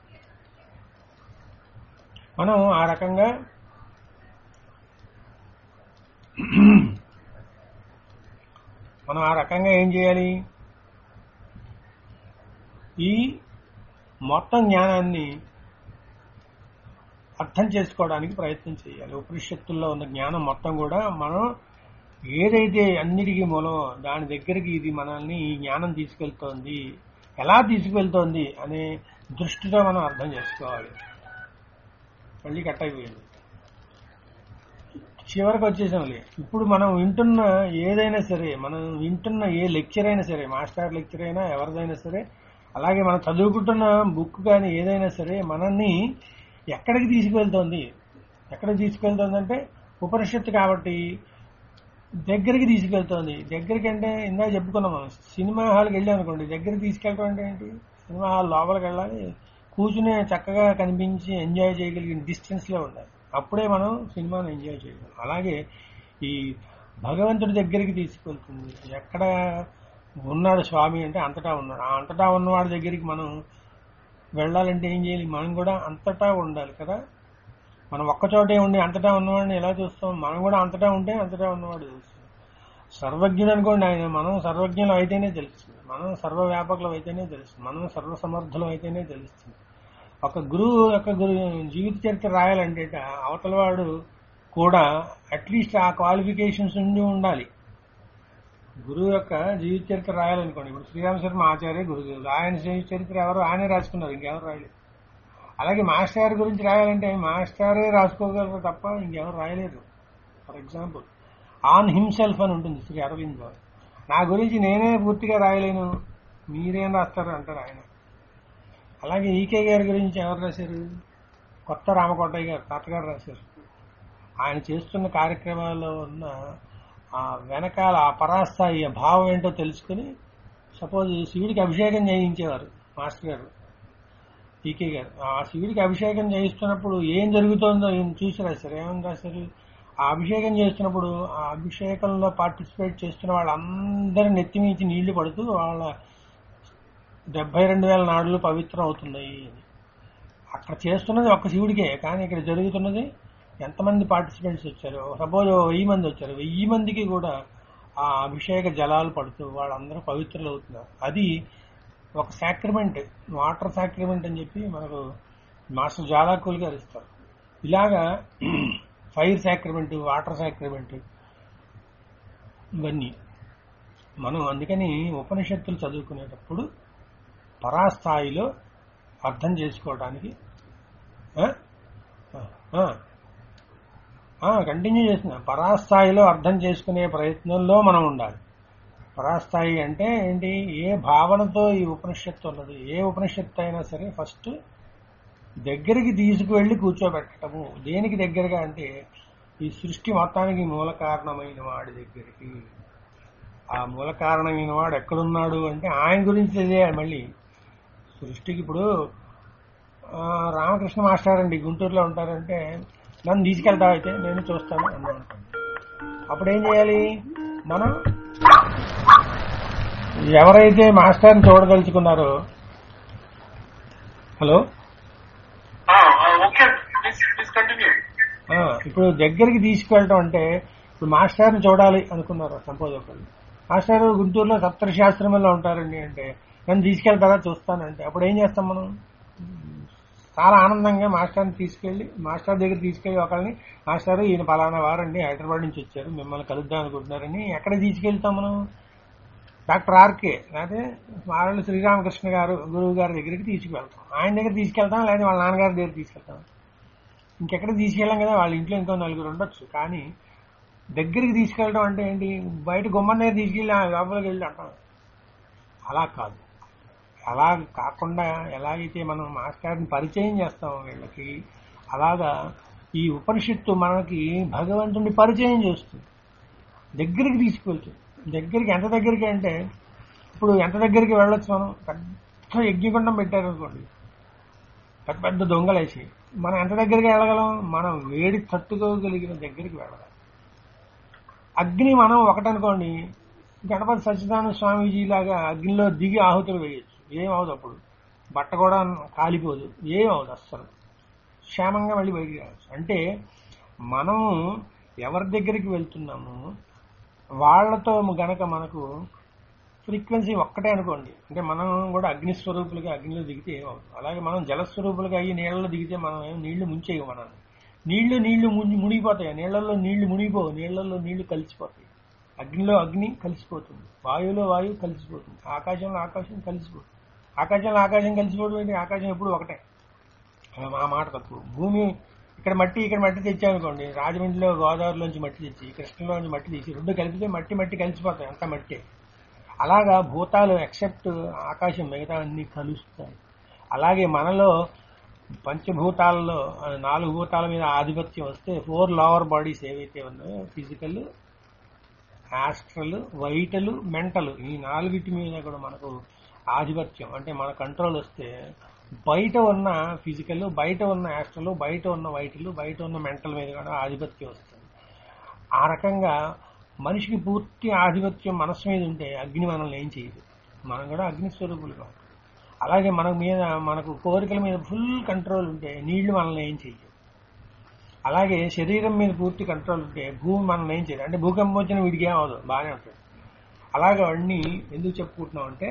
[SPEAKER 1] మనం ఆ రకంగా మనం ఆ రకంగా ఏం చేయాలి ఈ మొత్తం జ్ఞానాన్ని అర్థం చేసుకోవడానికి ప్రయత్నం చేయాలి ఉపనిషత్తుల్లో ఉన్న జ్ఞానం మొత్తం కూడా మనం ఏదైతే అన్నిటికీ మూలమో దాని దగ్గరికి ఇది మనల్ని ఈ జ్ఞానం తీసుకెళ్తోంది ఎలా తీసుకెళ్తోంది అనే దృష్టితో మనం అర్థం చేసుకోవాలి మళ్ళీ కట్ అయిపోయింది చివరికి వచ్చేసాంలే ఇప్పుడు మనం వింటున్న ఏదైనా సరే మనం వింటున్న ఏ లెక్చర్ అయినా సరే మాస్టర్ లెక్చర్ అయినా ఎవరిదైనా సరే అలాగే మనం చదువుకుంటున్న బుక్ కానీ ఏదైనా సరే మనల్ని ఎక్కడికి తీసుకువెళ్తోంది ఎక్కడికి తీసుకువెళ్తోంది అంటే ఉపనిషత్తు కాబట్టి దగ్గరికి తీసుకెళ్తోంది దగ్గరికి అంటే ఇందాక చెప్పుకున్నాం మనం సినిమా హాల్కి వెళ్ళాం అనుకోండి దగ్గరికి తీసుకెళ్ళడం అంటే ఏంటి సినిమా హాల్ లోపలికి వెళ్ళాలి కూర్చుని చక్కగా కనిపించి ఎంజాయ్ చేయగలిగిన డిస్టెన్స్ లో ఉండాలి అప్పుడే మనం సినిమాను ఎంజాయ్ చేయగలం అలాగే ఈ భగవంతుడి దగ్గరికి తీసుకెళ్తుంది ఎక్కడ ఉన్నాడు స్వామి అంటే అంతటా ఉన్నాడు ఆ అంతటా ఉన్నవాడి దగ్గరికి మనం వెళ్ళాలంటే ఏం చేయాలి మనం కూడా అంతటా ఉండాలి కదా మనం ఒక్కచోటే ఉండి అంతటా ఉన్నవాడిని ఎలా చూస్తాం మనం కూడా అంతటా ఉంటే అంతటా ఉన్నవాడు తెలుస్తుంది సర్వజ్ఞుడు అనుకోండి ఆయన మనం సర్వజ్ఞులు అయితేనే తెలుస్తుంది మనం సర్వవ్యాపకులు అయితేనే తెలుస్తుంది మనం సర్వసమర్థులం అయితేనే తెలుస్తుంది ఒక గురువు యొక్క గురు జీవిత చరిత్ర రాయాలంటే అవతల వాడు కూడా అట్లీస్ట్ ఆ క్వాలిఫికేషన్స్ ఉండి ఉండాలి గురువు యొక్క జీవిత చరిత్ర రాయాలనుకోండి ఇప్పుడు శ్రీరామ శర్మ ఆచార్య గురువు ఆయన జీవిత చరిత్ర ఎవరు ఆయనే రాసుకున్నారు ఇంకెవరు రాయలేదు అలాగే మాస్టర్ గారి గురించి రాయాలంటే మాస్టరే రాసుకోగలరు తప్ప ఇంకెవరు రాయలేరు ఫర్ ఎగ్జాంపుల్ ఆన్ హిమ్సెల్ఫ్ అని ఉంటుంది శ్రీ అరవింద్ గారు నా గురించి నేనే పూర్తిగా రాయలేను మీరేం రాస్తారు అంటారు ఆయన అలాగే ఈకే గారి గురించి ఎవరు రాశారు కొత్త రామకోటయ్య గారు తాతగారు రాశారు ఆయన చేస్తున్న కార్యక్రమాల్లో ఉన్న ఆ వెనకాల ఆ పరాస్థాయి ఆ భావం ఏంటో తెలుసుకుని సపోజ్ శివుడికి అభిషేకం చేయించేవారు మాస్టర్ గారు ఈకే గారు ఆ శివుడికి అభిషేకం చేయిస్తున్నప్పుడు ఏం జరుగుతోందో ఈయన చూసి రాశారు ఏమని రాశారు ఆ అభిషేకం చేస్తున్నప్పుడు ఆ అభిషేకంలో పార్టిసిపేట్ చేస్తున్న వాళ్ళందరి నెత్తి మించి నీళ్లు పడుతూ వాళ్ళ డెబ్బై రెండు వేల నాడులు పవిత్రం అవుతున్నాయి అని. అక్కడ చేస్తున్నది ఒక్క శివుడికే కానీ ఇక్కడ జరుగుతున్నది ఎంతమంది పార్టిసిపెంట్స్ వచ్చారు సపోజ్ వెయ్యి మంది వచ్చారు వెయ్యి మందికి కూడా ఆ అభిషేక జలాలు పడుతూ వాళ్ళందరూ పవిత్రులు అవుతున్నారు అది ఒక సాక్రిమెంట్ వాటర్ సాక్రిమెంట్ అని చెప్పి మనకు మాస్టర్ జాలాకులు గారు ఇస్తారు ఇలాగా ఫైర్ సాక్రిమెంట్ వాటర్ సాక్రిమెంట్ ఇవన్నీ మనం అందుకని ఉపనిషత్తులు చదువుకునేటప్పుడు పరాస్థాయిలో అర్థం చేసుకోవడానికి కంటిన్యూ చేస్తున్నా పరాస్థాయిలో అర్థం చేసుకునే ప్రయత్నంలో మనం ఉండాలి పరాస్థాయి అంటే ఏంటి ఏ భావనతో ఈ ఉపనిషత్తు ఉన్నది ఏ ఉపనిషత్తు అయినా సరే ఫస్ట్ దగ్గరికి తీసుకువెళ్లి కూర్చోబెట్టడము దేనికి దగ్గరగా అంటే ఈ సృష్టి మొత్తానికి మూల కారణమైన వాడి దగ్గరికి ఆ మూల కారణమైన వాడు ఎక్కడున్నాడు అంటే ఆయన గురించి తెలియాలి మళ్ళీ సృష్టికి ఇప్పుడు ఆ, రామకృష్ణ మాస్టర్ అండి గుంటూరులో ఉంటారంటే నన్ను తీసుకెళ్తావు అయితే నేను చూస్తాను అన్నా అనుకోండి అప్పుడు ఏం చేయాలి మనం ఎవరైతే మాస్టర్ని చూడదలుచుకున్నారో hello
[SPEAKER 3] okay please please continue
[SPEAKER 1] ఆ, ఇప్పుడు దగ్గరికి తీసుకెళ్ళటం అంటే ఇప్పుడు మాస్టర్ని చూడాలి అనుకున్నారు సంపోజ్ ఒకళ్ళు మాస్టర్ గుంటూరులో సప్తర్షాశ్రమంలో ఉంటారండి అంటే నన్ను తీసుకెళ్తారా చూస్తానంటే అప్పుడు ఏం చేస్తాం మనం చాలా ఆనందంగా మాస్టర్ని తీసుకెళ్లి మాస్టర్ దగ్గర తీసుకెళ్లి ఒకరిని మాస్టర్ ఈయన పలానా వారండి హైదరాబాద్ నుంచి వచ్చారు మిమ్మల్ని కలుద్దాం అనుకుంటున్నారని ఎక్కడ తీసుకెళ్తాం మనం డాక్టర్ ఆర్కే లేకపోతే మారళ్ళు శ్రీరామకృష్ణ గారు గురువు గారి దగ్గరికి తీసుకువెళ్తాం ఆయన దగ్గర తీసుకెళ్తాం లేదా వాళ్ళ నాన్నగారి దగ్గర తీసుకెళ్తాం ఇంకెక్కడ తీసుకెళ్ళాం కదా వాళ్ళ ఇంట్లో ఇంకో నలుగురు ఉండొచ్చు కానీ దగ్గరికి తీసుకెళ్ళడం అంటే ఏంటి బయట గుమ్మం దగ్గర తీసుకెళ్ళి ఆ లోపలికి వెళ్ళి అంటాం అలా కాదు అలా కాకుండా ఎలాగైతే మనం మాస్టర్ని పరిచయం చేస్తాం వీళ్ళకి అలాగా ఈ ఉపనిషత్తు మనకి భగవంతుడిని పరిచయం చేస్తుంది దగ్గరికి తీసుకువెళ్తుంది దగ్గరికి ఎంత దగ్గరికి అంటే ఇప్పుడు ఎంత దగ్గరికి వెళ్ళొచ్చు మనం పెద్ద యజ్ఞగుండం పెట్టారనుకోండి పెద్ద పెద్ద దొంగలేసి మనం ఎంత దగ్గరికి వెళ్ళగలం మనం వేడి తట్టుకోగలిగిన దగ్గరికి వెళ్ళగలం అగ్ని మనం ఒకటనుకోండి గణపతి సత్యనారాయణ స్వామీజీ లాగా అగ్నిలో దిగి ఆహుతులు వేయొచ్చు ఏమవుదు అప్పుడు బట్ట కూడా కాలిపోదు ఏమవుదు అస్సలు క్షేమంగా మళ్ళీ బయటికి రావచ్చు అంటే మనము ఎవరి దగ్గరికి వెళ్తున్నాము వాళ్లతో గనక మనకు ఫ్రీక్వెన్సీ ఒక్కటే అనుకోండి అంటే మనం కూడా అగ్ని స్వరూపులుగా అగ్నిలో దిగితే ఏమవుతుంది అలాగే మనం జలస్వరూపులుగా అయ్యి నీళ్ళలో దిగితే మనం ఏం నీళ్లు ముంచేయవు మనల్ని నీళ్లు నీళ్లు ముని- మునిగిపోతాయి నీళ్లలో నీళ్లు మునిగిపోవు నీళ్లలో నీళ్లు కలిసిపోతాయి అగ్నిలో అగ్ని కలిసిపోతుంది వాయువులో వాయువు కలిసిపోతుంది ఆకాశంలో ఆకాశం కలిసిపోతుంది ఆకాశంలో ఆకాశం కలిసిపోవడం ఏంటి ఆకాశం ఎప్పుడు ఒకటే అలా మా మాట తప్పు భూమి ఇక్కడ మట్టి ఇక్కడ మట్టి తెచ్చామనుకోండి రాజమండ్రిలో గోదావరిలోంచి మట్టి తెచ్చి కృష్ణలోంచి మట్టి తీసి రెండు కలిపితే మట్టి మట్టి కలిసిపోతాయి అంతా మట్టే అలాగా భూతాలు ఎక్సెప్ట్ ఆకాశం మిగతా అన్ని కలుస్తాయి అలాగే మనలో పంచభూతాలలో ఆ, నాలుగు భూతాల మీద ఆధిపత్యం వస్తే ఫోర్ లోవర్ బాడీస్ ఏవైతే ఉన్నాయో ఫిజికల్ ఆస్ట్రల్ వైటల్ మెంటల్ ఈ నాలుగిటి మీద కూడా మనకు ఆధిపత్యం అంటే మన కంట్రోల్ వస్తే బయట ఉన్న ఫిజికల్ బయట ఉన్న ఆస్ట్రల్ బయట ఉన్న వైటల్ బయట ఉన్న మెంటల్ మీద కూడా ఆధిపత్యం వస్తుంది ఆ రకంగా మనిషికి పూర్తి ఆధిపత్యం మనసు మీద ఉంటే అగ్ని మనల్ని ఏం చేయదు మనం కూడా అగ్ని స్వరూపులుగా ఉంటాం. అలాగే మన మీద మనకు కోరికల మీద ఫుల్ కంట్రోల్ ఉంటే నీళ్లు మనల్ని ఏం చేయదు అలాగే శరీరం మీద పూర్తి కంట్రోల్ ఉంటే భూమి మనల్ని ఏం చేయదు అంటే భూకంపం వచ్చిన వీడికి ఏం అవ్వదు బాగానే ఉంటుంది అలాగే అవన్నీ ఎందుకు చెప్పుకుంటున్నాం అంటే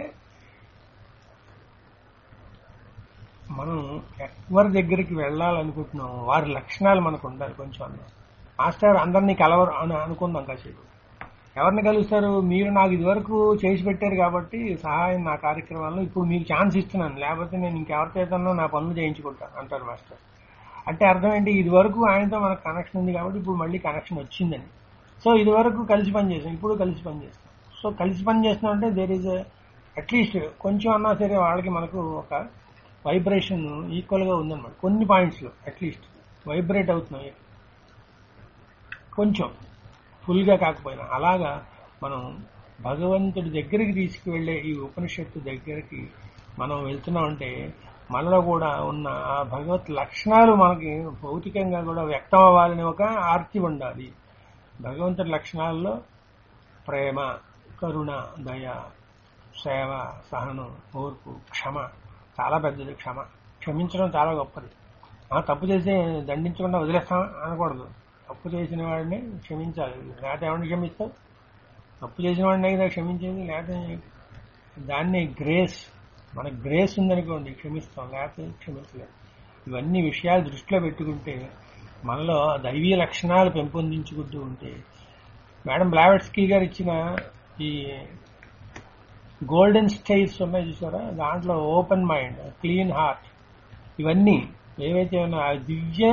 [SPEAKER 1] మనం ఎవరి దగ్గరికి వెళ్ళాలనుకుంటున్నాం వారి లక్షణాలు మనకు ఉండాలి కొంచెం అన్నా మాస్టర్ అందరినీ కలవరు అని అనుకుందాం కాసేపు ఎవరిని కలుస్తారు మీరు నాకు ఇదివరకు చేసి పెట్టారు కాబట్టి సహాయం నా కార్యక్రమాల్లో ఇప్పుడు మీకు ఛాన్స్ ఇస్తున్నాను లేకపోతే నేను ఇంకెవరితోనో నా పనులు చేయించుకుంటాను అంటారు మాస్టర్ అంటే అర్థం ఏంటి ఇది వరకు ఆయనతో మనకు కనెక్షన్ ఉంది కాబట్టి ఇప్పుడు మళ్ళీ కనెక్షన్ వచ్చిందని సో ఇది వరకు కలిసి పనిచేసాం ఇప్పుడు కలిసి పనిచేస్తాం సో కలిసి పనిచేస్తున్నాం అంటే దేర్ ఈజ్ అట్లీస్ట్ కొంచెం అన్నా సరే వాళ్ళకి మనకు ఒక వైబ్రేషన్ ఈక్వల్ గా ఉందన్నమాట కొన్ని పాయింట్స్ లో అట్లీస్ట్ వైబ్రేట్ అవుతున్నాయి కొంచెం ఫుల్ గా కాకపోయినా అలాగా మనం భగవంతుడి దగ్గరికి తీసుకువెళ్లే ఈ ఉపనిషత్తు దగ్గరికి మనం వెళ్తున్నామంటే మనలో కూడా ఉన్న ఆ భగవత్ లక్షణాలు మనకి భౌతికంగా కూడా వ్యక్తం అవ్వాలని ఒక ఆర్తి ఉండాలి భగవంతుడి లక్షణాల్లో ప్రేమ కరుణ దయ సేవ సహనం ఓర్పు క్షమ చాలా పెద్దది క్షమ క్షమించడం చాలా గొప్పది ఆ తప్పు చేసి దండించకుండా వదిలేస్తాం అనకూడదు తప్పు చేసిన వాడిని క్షమించాలి లేకపోతే ఎవరిని క్షమిస్తావు తప్పు చేసిన వాడిని కదా క్షమించేది లేకపోతే దాన్ని గ్రేస్ మనకు గ్రేస్ ఉందనుకోండి క్షమిస్తాం లేకపోతే క్షమించలేదు ఇవన్నీ విషయాలు దృష్టిలో పెట్టుకుంటే మనలో దైవీయ లక్షణాలు పెంపొందించుకుంటూ ఉంటే మేడం బ్లావెట్స్కీ గారు ఇచ్చిన ఈ గోల్డెన్ స్టైల్స్ ఉన్నాయి చూసారా దాంట్లో ఓపెన్ మైండ్ క్లీన్ హార్ట్ ఇవన్నీ ఏవైతే ఉన్నాయో ఆ దివ్య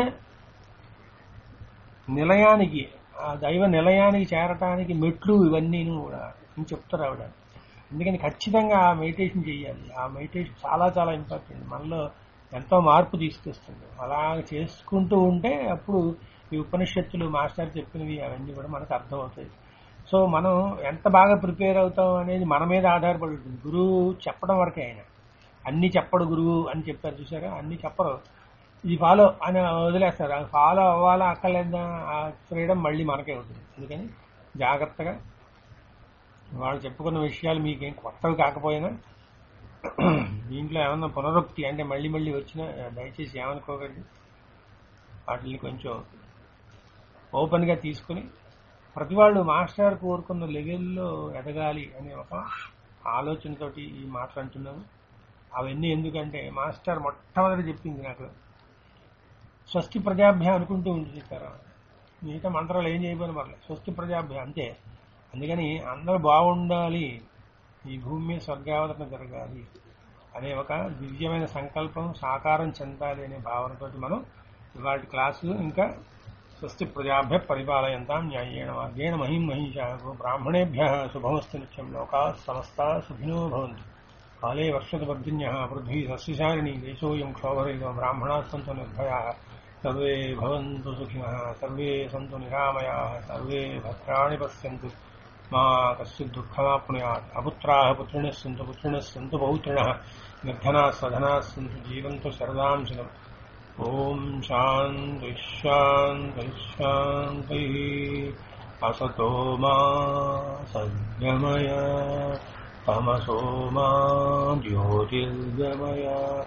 [SPEAKER 1] నిలయానికి ఆ దైవ నిలయానికి చేరటానికి మెట్లు ఇవన్నీ కూడా అని చెప్తారు ఆవిడ ఎందుకని ఖచ్చితంగా ఆ మెడిటేషన్ చేయాలి ఆ మెడిటేషన్ చాలా చాలా ఇంపార్టెంట్ మనలో ఎంతో మార్పు తీసుకొస్తుంది అలా చేసుకుంటూ ఉంటే అప్పుడు ఈ ఉపనిషత్తులు మాస్టర్ చెప్పినవి అవన్నీ కూడా మనకు అర్థమవుతాయి సో మనం ఎంత బాగా ప్రిపేర్ అవుతాం అనేది మన మీద ఆధారపడి ఉంటుంది గురువు చెప్పడం వరకే ఆయన అన్ని చెప్పడు గురువు అని చెప్పారు చూసారా అన్ని చెప్పరు ఇది ఫాలో అని వదిలేస్తారు అది ఫాలో అవ్వాలా అక్కర్లేదా ఆ ఫ్రీడమ్ మళ్ళీ మనకే అవుతుంది అందుకని జాగ్రత్తగా వాళ్ళు చెప్పుకున్న విషయాలు మీకేం కొత్తవి కాకపోయినా దీంట్లో ఏమన్నా పునరుక్తి అంటే మళ్ళీ మళ్ళీ వచ్చినా దయచేసి ఏమనుకోకండి వాటిని కొంచెం ఓపెన్గా తీసుకుని ప్రతి వాళ్ళు మాస్టర్ కోరుకున్న లెవెల్లో ఎదగాలి అనే ఒక ఆలోచనతోటి ఈ మాటలు అంటున్నాము అవన్నీ ఎందుకంటే మాస్టర్ మొట్టమొదటి చెప్పింది నాకు స్వస్తి ప్రజాభ్య అనుకుంటూ ఉంటుంది చెప్పారు మిగతా మంత్రాలు ఏం చేయబోని పర్లేదు స్వస్తి ప్రజాభ్య అంతే అందుకని అందరూ బాగుండాలి ఈ భూమి మీద స్వర్గావతరణ జరగాలి అనే ఒక దివ్యమైన సంకల్పం సాకారం చెందాలి అనే భావనతోటి మనం ఇవాళ క్లాసు ఇంకా స్వస్తి ప్రజాభ్య పరిపాలయంతాం న్యాయేణ మార్గేణ మహిం మహిషాకు బ్రాహ్మణేభ్య శుభమస్తు నిత్యం లోకా సమస్త సుఖినో భవంతు కాలే వర్షతు పర్జన్య పృథ్వీ సస్యశాలిని దేశోయం క్షోభరైవ బ్రాహ్మణా సంతు నిర్భయా సర్వే భవంతు సుఖినః సర్వే సంతు నిరామయా సర్వే భద్రాణి పశ్యంతు మా కశ్చిత్ దుఃఖమాప్నుయాత్ అపుత్రాः పుత్రిణः सन्तु పుత్రిణः सन्तु పౌత్రిణः నిర్ధనాः సధనాः सन्तु జీవంతు శరదాం శతం ఓం శాంతి శాంతి శాంతి అసతో మా సద్గమయ తమసో మా జ్యోతిర్గమయ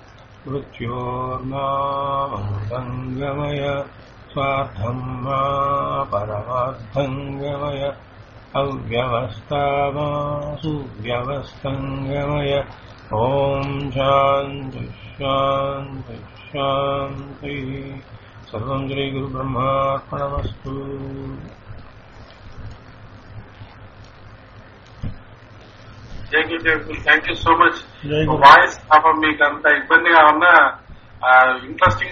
[SPEAKER 1] మృత్యోర్మామృతంగమయ స్వార్థం మా పరమార్థంగమయ అవ్యవస్థామాసు వ్యవస్థంగమయ ఓం శాంతి శాంతి శాంతి సర్వం శ్రీ గురు బ్రహ్మార్పణమస్తు
[SPEAKER 3] thank you thank you so much
[SPEAKER 1] జై గురు
[SPEAKER 3] వాయిస్ పాపం మీకు అంత ఇబ్బందిగా ఉన్నా ఇంట్రెస్టింగ్